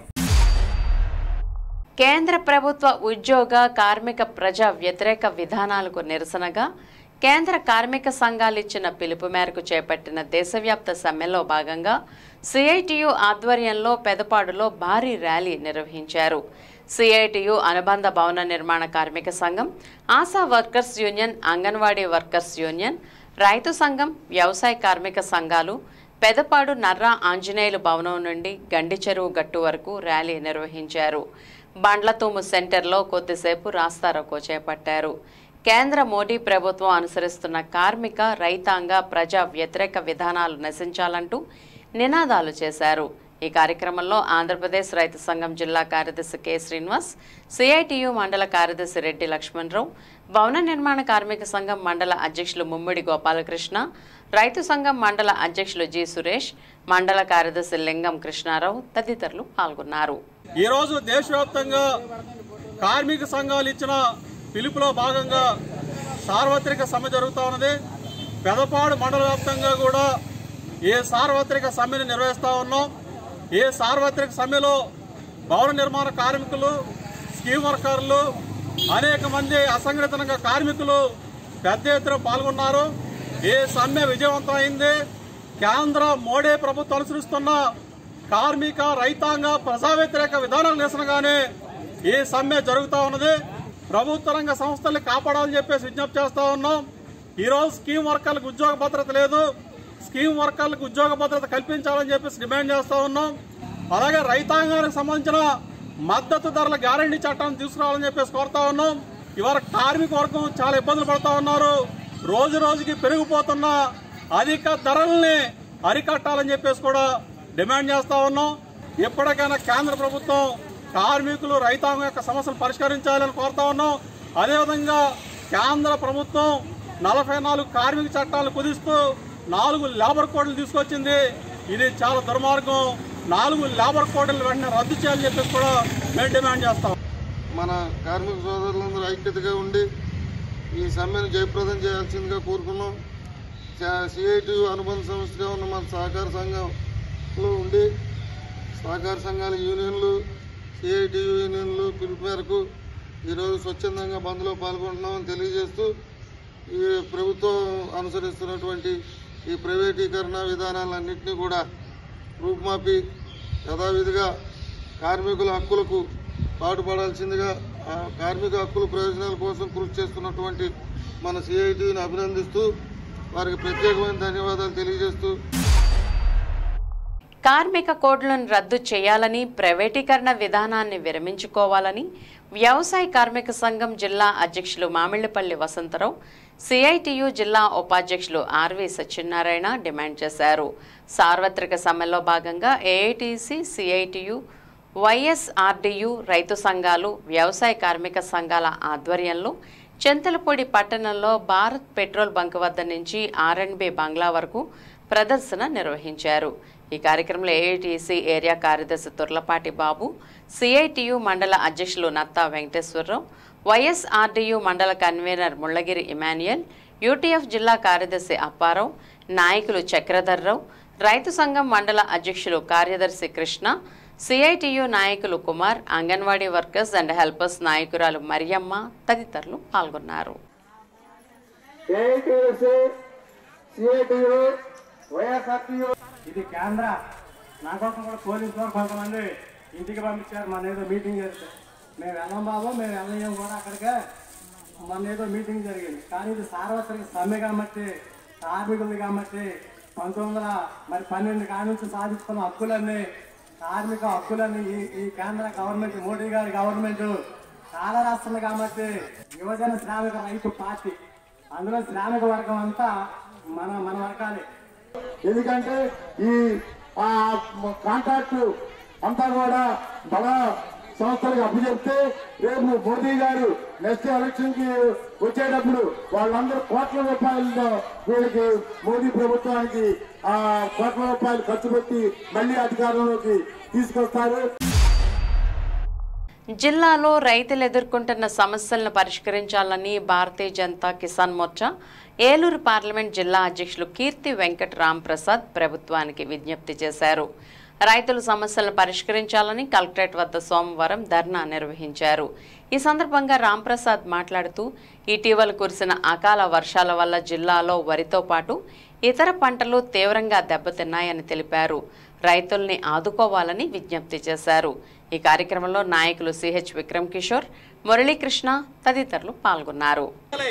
Speaker 1: కేంద్ర ప్రభుత్వ ఉద్యోగ కార్మిక ప్రజా వ్యతిరేక విధానాలకు నిరసనగా కేంద్ర కార్మిక సంఘాలు ఇచ్చిన పిలుపు మేరకు చేపట్టిన దేశవ్యాప్త సమ్మెలో భాగంగా సిఐటియు ఆధ్వర్యంలో పెదపాడులో భారీ ర్యాలీ నిర్వహించారు సిఐటియు అనుబంధ భవన నిర్మాణ కార్మిక సంఘం ASHA workers union anganwadi workers union రైతు సంఘం వ్యవసాయ కార్మిక సంఘాలు పెదపాడు నర్రా ఆంజనేయులు భవనం నుండి గండి చెరువు గట్టు వరకు ర్యాలీ నిర్వహించారు బండ్లతూము సెంటర్లో కొద్దిసేపు రాస్తారోకో చేపట్టారు కేంద్ర మోడీ ప్రభుత్వం అనుసరిస్తున్న కార్మిక రైతాంగ ప్రజా వ్యతిరేక విధానాలు నశించాలంటూ నినాదాలు చేశారు ఈ కార్యక్రమంలో ఆంధ్రప్రదేశ్ రైతు సంఘం జిల్లా కార్యదర్శి కె శ్రీనివాస్ సిఐటియు మండల కార్యదర్శి రెడ్డి లక్ష్మణరావు భవన నిర్మాణ కార్మిక సంఘం మండల అధ్యక్షులు ముమ్మిడి గోపాలకృష్ణ రైతు సంఘం మండల అధ్యక్షులు జి సురేష్ మండల కార్యదర్శి లింగం కృష్ణారావు తదితరులు పాల్గొన్నారు
Speaker 2: ఈరోజు దేశవ్యాప్తంగా కార్మిక సంఘాలు ఇచ్చిన పిలుపులో భాగంగా సార్వత్రిక సమ్మె జరుగుతూ ఉన్నది పెదపాడు మండల వ్యాప్తంగా కూడా ఏ సార్వత్రిక సమ్మెను నిర్వహిస్తూ ఉన్నాం ఏ సార్వత్రిక సమ్మెలో భవన నిర్మాణ కార్మికులు స్కీమ్ వర్కర్లు అనేక మంది అసంఘటితంగా కార్మికులు పెద్ద ఎత్తున పాల్గొన్నారు ఏ సమ్మె విజయవంతమైంది కేంద్ర మోడీ ప్రభుత్వం అనుసరిస్తున్న కార్మిక రైతాంగ ప్రజా వ్యతిరేక విధానాల నిరసనగానే ఈ సమ్మె జరుగుతూ ఉన్నది ప్రభుత్వ రంగ సంస్థల్ని కాపాడాలని చెప్పేసి విజ్ఞప్తి చేస్తా ఉన్నాం ఈరోజు స్కీమ్ వర్కర్లకు ఉద్యోగ భద్రత లేదు స్కీమ్ వర్కర్లకు ఉద్యోగ భద్రత కల్పించాలని చెప్పేసి డిమాండ్ చేస్తా ఉన్నాం అలాగే రైతాంగానికి సంబంధించిన మద్దతు ధరల గ్యారంటీ చట్టాన్ని తీసుకురావాలని చెప్పేసి కోరుతా ఉన్నాం ఇవాళ కార్మిక వర్గం చాలా ఇబ్బందులు పడతా ఉన్నారు రోజు రోజుకి పెరిగిపోతున్న అధిక ధరల్ని అరికట్టాలని చెప్పేసి కూడా డిమాండ్ చేస్తా ఉన్నాం ఎప్పటికైనా కేంద్ర ప్రభుత్వం కార్మికులు రైతాంగం యొక్క సమస్యలు పరిష్కరించాలని కోరుతా ఉన్నాం అదేవిధంగా కేంద్ర ప్రభుత్వం నలభై నాలుగు కార్మిక చట్టాలు కుదిస్తూ నాలుగు లేబర్ కోడ్లు తీసుకొచ్చింది ఇది చాలా దుర్మార్గం నాలుగు లేబర్ కోడ్లు వెంటనే రద్దు చేయాలని చెప్పి కూడా మేము డిమాండ్ చేస్తాం
Speaker 4: మన కార్మిక సోదరులందరూ ఐక్యతగా ఉండి ఈ సమ్మెను జయప్రదం చేయాల్సిందిగా కోరుకున్నాం సిఐటి అనుబంధ సంస్థగా ఉన్న మన సహకార సంఘంలో ఉండి సహకార సంఘాల యూనియన్లు సిఐటి యూనియన్లు పిలుపు మేరకు ఈరోజు స్వచ్ఛందంగా బంద్లో పాల్గొంటున్నామని తెలియజేస్తూ ఈ ప్రభుత్వం అనుసరిస్తున్నటువంటి ఈ ప్రైవేటీకరణ విధానాలన్నింటినీ కూడా రూపుమాపి యథావిధిగా కార్మికుల హక్కులకు పాటుపడాల్సిందిగా ఆ కార్మిక హక్కుల ప్రయోజనాల కోసం కృషి చేస్తున్నటువంటి మన సిఐటిని అభినందిస్తూ వారికి ప్రత్యేకమైన ధన్యవాదాలు తెలియజేస్తూ
Speaker 1: కార్మిక కోడ్లను రద్దు చేయాలని ప్రైవేటీకరణ విధానాన్ని విరమించుకోవాలని వ్యవసాయ కార్మిక సంఘం జిల్లా అధ్యక్షులు మామిళ్లపల్లి వసంతరావు సిఐటియు జిల్లా ఉపాధ్యక్షులు ఆర్వి సత్యనారాయణ డిమాండ్ చేశారు సార్వత్రిక సమ్మెలో భాగంగా ఏఐటిసి సిఐటియు వైఎస్ఆర్డియు రైతు సంఘాలు వ్యవసాయ కార్మిక సంఘాల ఆధ్వర్యంలో చింతలపూడి పట్టణంలో భారత్ పెట్రోల్ బంక్ వద్ద నుంచి ఆర్ఎండ్బి బంగ్లా వరకు ప్రదర్శన నిర్వహించారు ఈ కార్యక్రమంలో ఏఐటీసీ ఏరియా కార్యదర్శి తుర్లపాటి బాబు సిఐటియు మండల అధ్యక్షులు నత్తా వెంకటేశ్వరరావు వైఎస్ఆర్డియు మండల కన్వీనర్ ముళ్ళగిరి ఇమాన్యుయల్ యూటీఎఫ్ జిల్లా కార్యదర్శి అప్పారావు నాయకులు చక్రధర్రావు రైతు సంఘం మండల అధ్యక్షులు కార్యదర్శి కృష్ణ సిఐటియు నాయకులు Kumar anganwadi workers and helpers నాయకురాలు మరియమ్మ తదితరులు పాల్గొన్నారు
Speaker 20: ఇది కేంద్ర నా కోసం కూడా పోలీసు వారు కొంతమంది ఇంటికి పంపించారు మన ఏదో మీటింగ్ చేస్తే మేము వెళ్ళం బాబు మేము వెళ్ళలేము కూడా అక్కడికే మన ఏదో మీటింగ్ జరిగింది కానీ ఇది సార్వత్రిక సమ్మె కాబట్టి కార్మికులది కాబట్టి పంతొమ్మిది వందల మరి పన్నెండు కాడి నుంచి సాధించుకున్న హక్కులన్నీ కార్మిక హక్కులన్నీ ఈ ఈ కేంద్ర గవర్నమెంట్ మోడీ గారి గవర్నమెంట్ చాలా రాష్ట్రాలు కాబట్టి యువజన శ్రామిక రైతు పార్టీ అందులో శ్రామిక వర్గం అంతా మన మన వర్గాలే
Speaker 17: ఎందుకంటే ఈ ఆ కాంట్రాక్ట్ అంతా కూడా బల సంస్థలకు అప్పచెప్తే రేపు మోదీ గారు నెక్స్ట్ ఎలక్షన్ కి వచ్చేటప్పుడు వాళ్ళందరూ కోట్ల రూపాయలతో వీళ్ళకి మోదీ ప్రభుత్వానికి ఆ కోట్ల రూపాయలు ఖర్చు పెట్టి మళ్ళీ అధికారంలోకి తీసుకొస్తారు
Speaker 1: జిల్లాలో రైతులు ఎదుర్కొంటున్న సమస్యలను పరిష్కరించాలని భారతీయ జనతా కిసాన్ మోర్చా ఏలూరు పార్లమెంట్ జిల్లా అధ్యక్షులు కీర్తి వెంకట్ రామ్ ప్రసాద్ ప్రభుత్వానికి విజ్ఞప్తి చేశారు రైతుల సమస్యలను పరిష్కరించాలని కలెక్టరేట్ వద్ద సోమవారం ధర్నా నిర్వహించారు ఈ సందర్భంగా రాంప్రసాద్ మాట్లాడుతూ ఇటీవల కురిసిన అకాల వర్షాల వల్ల జిల్లాలో వరితో పాటు ఇతర పంటలు తీవ్రంగా దెబ్బతిన్నాయని తెలిపారు రైతుల్ని ఆదుకోవాలని విజ్ఞప్తి చేశారు ఈ కార్యక్రమంలో నాయకులు సిహెచ్ విక్రమ్ కిషోర్ మురళీకృష్ణ తదితరులు పాల్గొన్నారు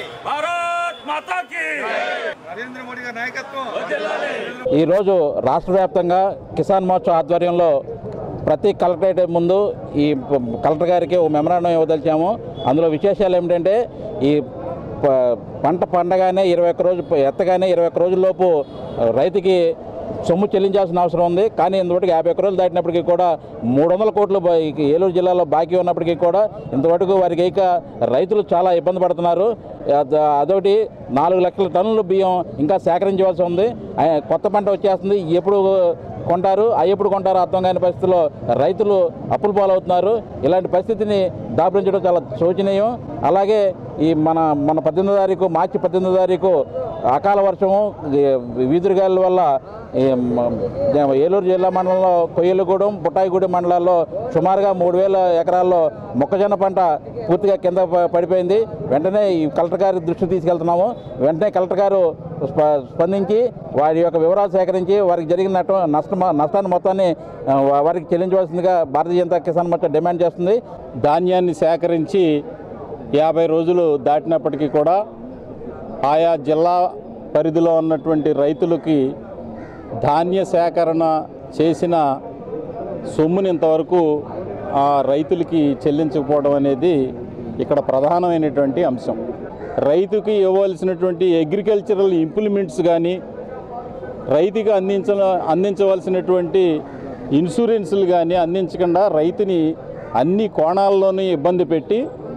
Speaker 2: నరేంద్ర మోడీ గారి నాయకత్వం
Speaker 23: ఈరోజు రాష్ట్ర వ్యాప్తంగా కిసాన్ మోర్చా ఆధ్వర్యంలో ప్రతి కలెక్టరేట్ ముందు ఈ ప- కలెక్టర్ గారికి ఓ మెమరాండం ఇవ్వదలిచాము అందులో విశేషాలు ఏమిటంటే ఈ ప- పంట పండగానే ఇరవై ఒక్క రోజు ఎత్తగానే ఇరవై ఒక్క రోజుల్లోపు రైతుకి సొమ్ము చెల్లించాల్సిన అవసరం ఉంది కానీ ఇంతవరకు యాభై ఒక్క రోజులు దాటినప్పటికీ కూడా మూడు వందల కోట్లు బా- ఈ ఏలూరు జిల్లాలో బాకీ ఉన్నప్పటికీ కూడా ఇంతవరకు వారికి ఇక రైతులు చాలా ఇబ్బంది పడుతున్నారు అద- అదొకటి నాలుగు లక్షల టన్నుల బియ్యం ఇంకా సేకరించవలసి ఉంది ఆ, కొత్త పంట వచ్చేస్తుంది ఎప్పుడు కొంటారు అవి ఎప్పుడు కొంటారో అర్థం కాని పరిస్థితుల్లో రైతులు అప్పులు పాలవుతున్నారు ఇలాంటి పరిస్థితిని దాపురించడం చాలా శోచనీయం అలాగే ఈ మన మన పద్దెనిమిదో తారీఖు మార్చి పద్దెనిమిదో తారీఖు అకాల వర్షము ఈ వీధురుగాల వల్ల ఈ మ- ఏలూరు జిల్లా మండలంలో కొయ్యలగూడెం బుట్టాయిగూడెం మండలాల్లో సుమారుగా మూడు వేల ఎకరాల్లో మొక్కజొన్న పంట పూర్తిగా కింద ప- పడిపోయింది వెంటనే ఈ కలెక్టర్ గారి దృష్టికి తీసుకెళ్తున్నాము వెంటనే కలెక్టర్ గారు స్ప- స్పందించి వారి యొక్క వివరాలు సేకరించి వారికి జరిగిన నష్టం నష్టం నష్టాన్ని మొత్తాన్ని ఆ, వా- వారికి చెల్లించవలసిందిగా భారతీయ జనతా కిసాన్ మోర్చా డిమాండ్ చేస్తుంది
Speaker 19: ధాన్యాన్ని సేకరించి యాభై రోజులు దాటినప్పటికీ కూడా ఆయా జిల్లా పరిధిలో ఉన్నటువంటి రైతులకి ధాన్య సేకరణ చేసిన సొమ్ముని ఇంతవరకు ఆ రైతులకి చెల్లించకపోవడం అనేది ఇక్కడ ప్రధానమైనటువంటి అంశం రైతుకి ఇవ్వవలసినటువంటి అగ్రికల్చరల్ ఇంప్లిమెంట్స్ కానీ రైతుకి అందించ అందించవలసినటువంటి ఇన్సూరెన్సులు కానీ అందించకుండా రైతుని అన్ని కోణాల్లోనూ ఇబ్బంది పెట్టి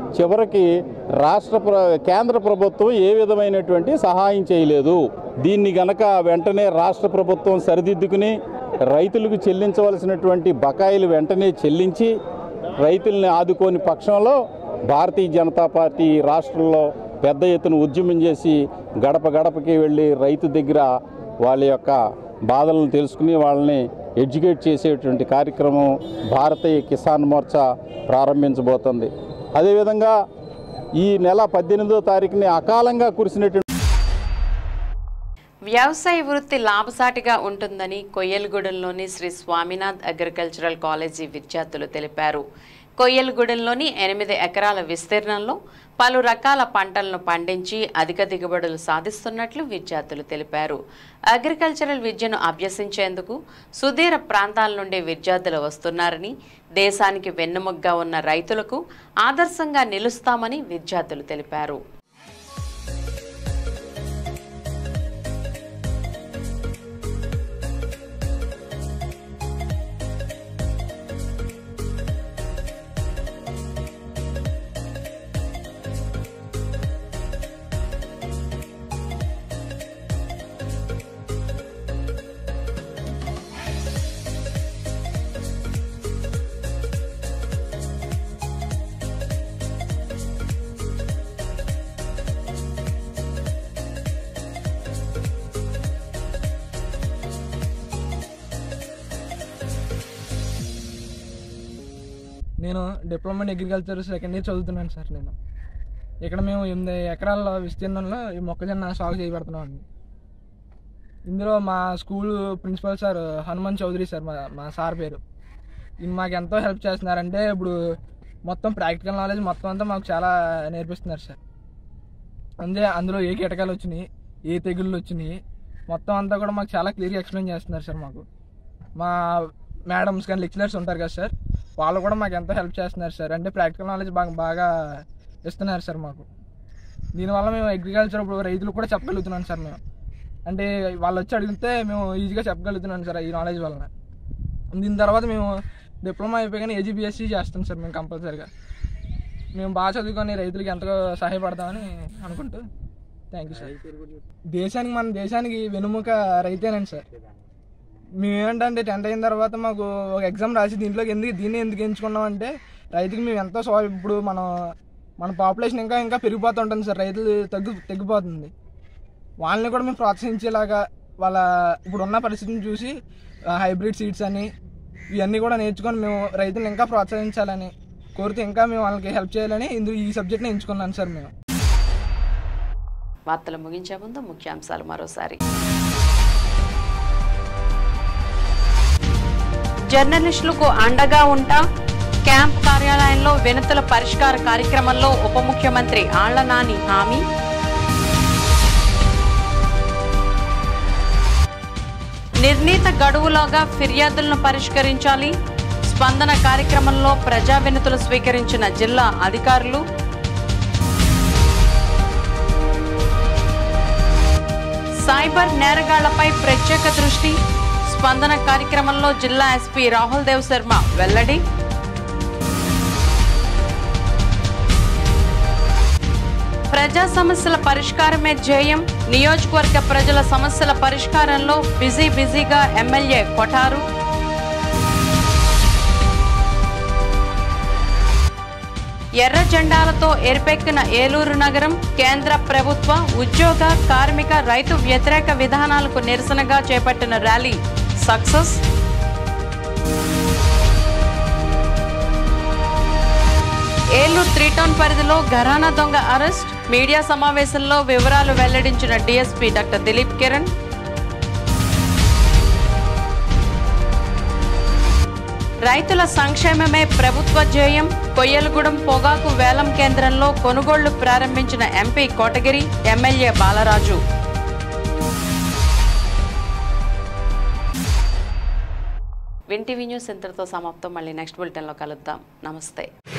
Speaker 19: చివరికి రాష్ట్ర ప్ర కేంద్ర ప్రభుత్వం ఏ విధమైనటువంటి సహాయం చేయలేదు దీన్ని గనక వెంటనే రాష్ట్ర ప్రభుత్వం సరిదిద్దుకుని రైతులకు చెల్లించవలసినటువంటి బకాయిలు వెంటనే చెల్లించి రైతుల్ని ఆదుకోని పక్షంలో భారతీయ జనతా పార్టీ రాష్ట్రంలో పెద్ద ఎత్తున ఉద్యమం చేసి గడప గడపకి వెళ్ళి రైతు దగ్గర వాళ్ళ యొక్క బాధలను తెలుసుకుని వాళ్ళని ఎడ్యుకేట్ చేసేటువంటి కార్యక్రమం భారతీయ కిసాన్ మోర్చా ప్రారంభించబోతుంది అదేవిధంగా ఈ నెల పద్దెనిమిదో తారీఖుని అకాలంగా కురిసినటువంటి
Speaker 1: వ్యవసాయ వృత్తి లాభసాటిగా ఉంటుందని కొయ్యలగూడెంలోని శ్రీ స్వామినాథ్ అగ్రికల్చరల్ కాలేజీ విద్యార్థులు తెలిపారు కొయ్యలగూడెంలోని ఎనిమిది ఎకరాల విస్తీర్ణంలో పలు రకాల పంటలను పండించి అధిక దిగుబడులు సాధిస్తున్నట్లు విద్యార్థులు తెలిపారు అగ్రికల్చరల్ విద్యను అభ్యసించేందుకు సుదూర ప్రాంతాల నుండి విద్యార్థులు వస్తున్నారని దేశానికి వెన్నుముగ్గా ఉన్న రైతులకు ఆదర్శంగా నిలుస్తామని విద్యార్థులు తెలిపారు
Speaker 3: నేను diploma in agriculture second year చదువుతున్నాను సార్ నేను ఇక్కడ మేము ఎనిమిది ఎకరాల విస్తీర్ణంలో ఈ మొక్కజొన్న సాగు చేయబడుతున్నాం అండి ఇందులో మా school principal sir Hanuman Chowdary sir మా మా సార్ పేరు ఈయన మాకు ఎంతో హెల్ప్ చేస్తున్నారంటే ఇప్పుడు మొత్తం ప్రాక్టికల్ నాలెడ్జ్ మొత్తం అంతా మాకు చాలా నేర్పిస్తున్నారు సార్ అంతే అందులో ఏ కీటకాలు వచ్చినాయి ఏ తెగుళ్ళు వచ్చినాయి మొత్తం అంతా కూడా మాకు చాలా క్లియర్గా ఎక్స్ప్లెయిన్ చేస్తున్నారు సార్ మాకు మా మేడమ్స్ కానీ లెక్చరర్స్ ఉంటారు కదా సార్ వాళ్ళు కూడా మాకు ఎంతో హెల్ప్ చేస్తున్నారు సార్ అంటే ప్రాక్టికల్ నాలెడ్జ్ బాగా బాగా ఇస్తున్నారు సార్ మాకు దీనివల్ల మేము అగ్రికల్చర్ ఇప్పుడు రైతులు కూడా చెప్పగలుగుతున్నాం సార్ మేము అంటే వాళ్ళు వచ్చి అడిగితే మేము ఈజీగా చెప్పగలుగుతున్నాం సార్ ఈ నాలెడ్జ్ వలన దీని తర్వాత మేము డిప్లొమా అయిపోయాక ఏజీబీఎస్సీ చేస్తాం సార్ మేము కంపల్సరీగా మేము బాగా చదువుకొని రైతులకి ఎంతో సహాయపడతామని అనుకుంటూ థ్యాంక్ యూ సార్ దేశానికి మన దేశానికి వెనుముక రైతేనండి సార్ మేము ఏంటంటే టెన్త్ అయిన తర్వాత మాకు ఒక ఎగ్జామ్ రాసి దీంట్లోకి ఎందుకు దీన్ని ఎందుకు ఎంచుకున్నాం అంటే రైతుకి మేము ఎంతో సో ఇప్పుడు మనం మన పాపులేషన్ ఇంకా ఇంకా పెరిగిపోతుంటుంది సార్ రైతులు తగ్గు తగ్గిపోతుంది వాళ్ళని కూడా మేము ప్రోత్సహించేలాగా వాళ్ళ ఇప్పుడు ఉన్న పరిస్థితిని చూసి హైబ్రిడ్ సీడ్స్ అని ఇవన్నీ కూడా నేర్చుకొని మేము రైతులను ఇంకా ప్రోత్సహించాలని కోరితే ఇంకా మేము వాళ్ళకి హెల్ప్ చేయాలని ఇందులో ఈ సబ్జెక్ట్ని ఎంచుకున్నాను సార్ మేము
Speaker 1: వార్తలు ముగించే ముందు ముఖ్యాంశాలు మరోసారి జర్నలిస్టులకు అండగా ఉంటా క్యాంప్ కార్యాలయంలో వినతుల పరిష్కార కార్యక్రమంలో ఉప ముఖ్యమంత్రి ఆళ్ల నాని హామీ నిర్ణీత గడువులోగా ఫిర్యాదులను పరిష్కరించాలి స్పందన కార్యక్రమంలో ప్రజా వినతులు స్వీకరించిన జిల్లా అధికారులు సైబర్ నేరగాళ్లపై ప్రత్యేక దృష్టి స్పందన కార్యక్రమంలో జిల్లా ఎస్పీ రాహుల్ దేవ్ శర్మ వెల్లడి ప్రజా సమస్యల పరిష్కారమే ధ్యేయం నియోజకవర్గ ప్రజల సమస్యల పరిష్కారంలో బిజీ బిజీగా ఎమ్మెల్యే కొఠారు ఎర్ర జెండాలతో ఎరిపెక్కిన ఏలూరు నగరం కేంద్ర ప్రభుత్వ ఉద్యోగ కార్మిక రైతు వ్యతిరేక విధానాలకు నిరసనగా చేపట్టిన rally success Eluru three town పరిధిలో ఘరానా దొంగ అరెస్ట్ మీడియా సమావేశంలో వివరాలు వెల్లడించిన డీఎస్పీ డాక్టర్ దిలీప్ కిరణ్ రైతుల సంక్షేమమే ప్రభుత్వ ధ్యేయం కొయ్యలగూడెం పొగాకు వేలం కేంద్రంలో కొనుగోళ్లు ప్రారంభించిన MP Kotagiri MLA Balaraju win TV news ఇంతటితో సమాప్తం మళ్ళీ నెక్స్ట్ బులెటిన్లో కలుద్దాం నమస్తే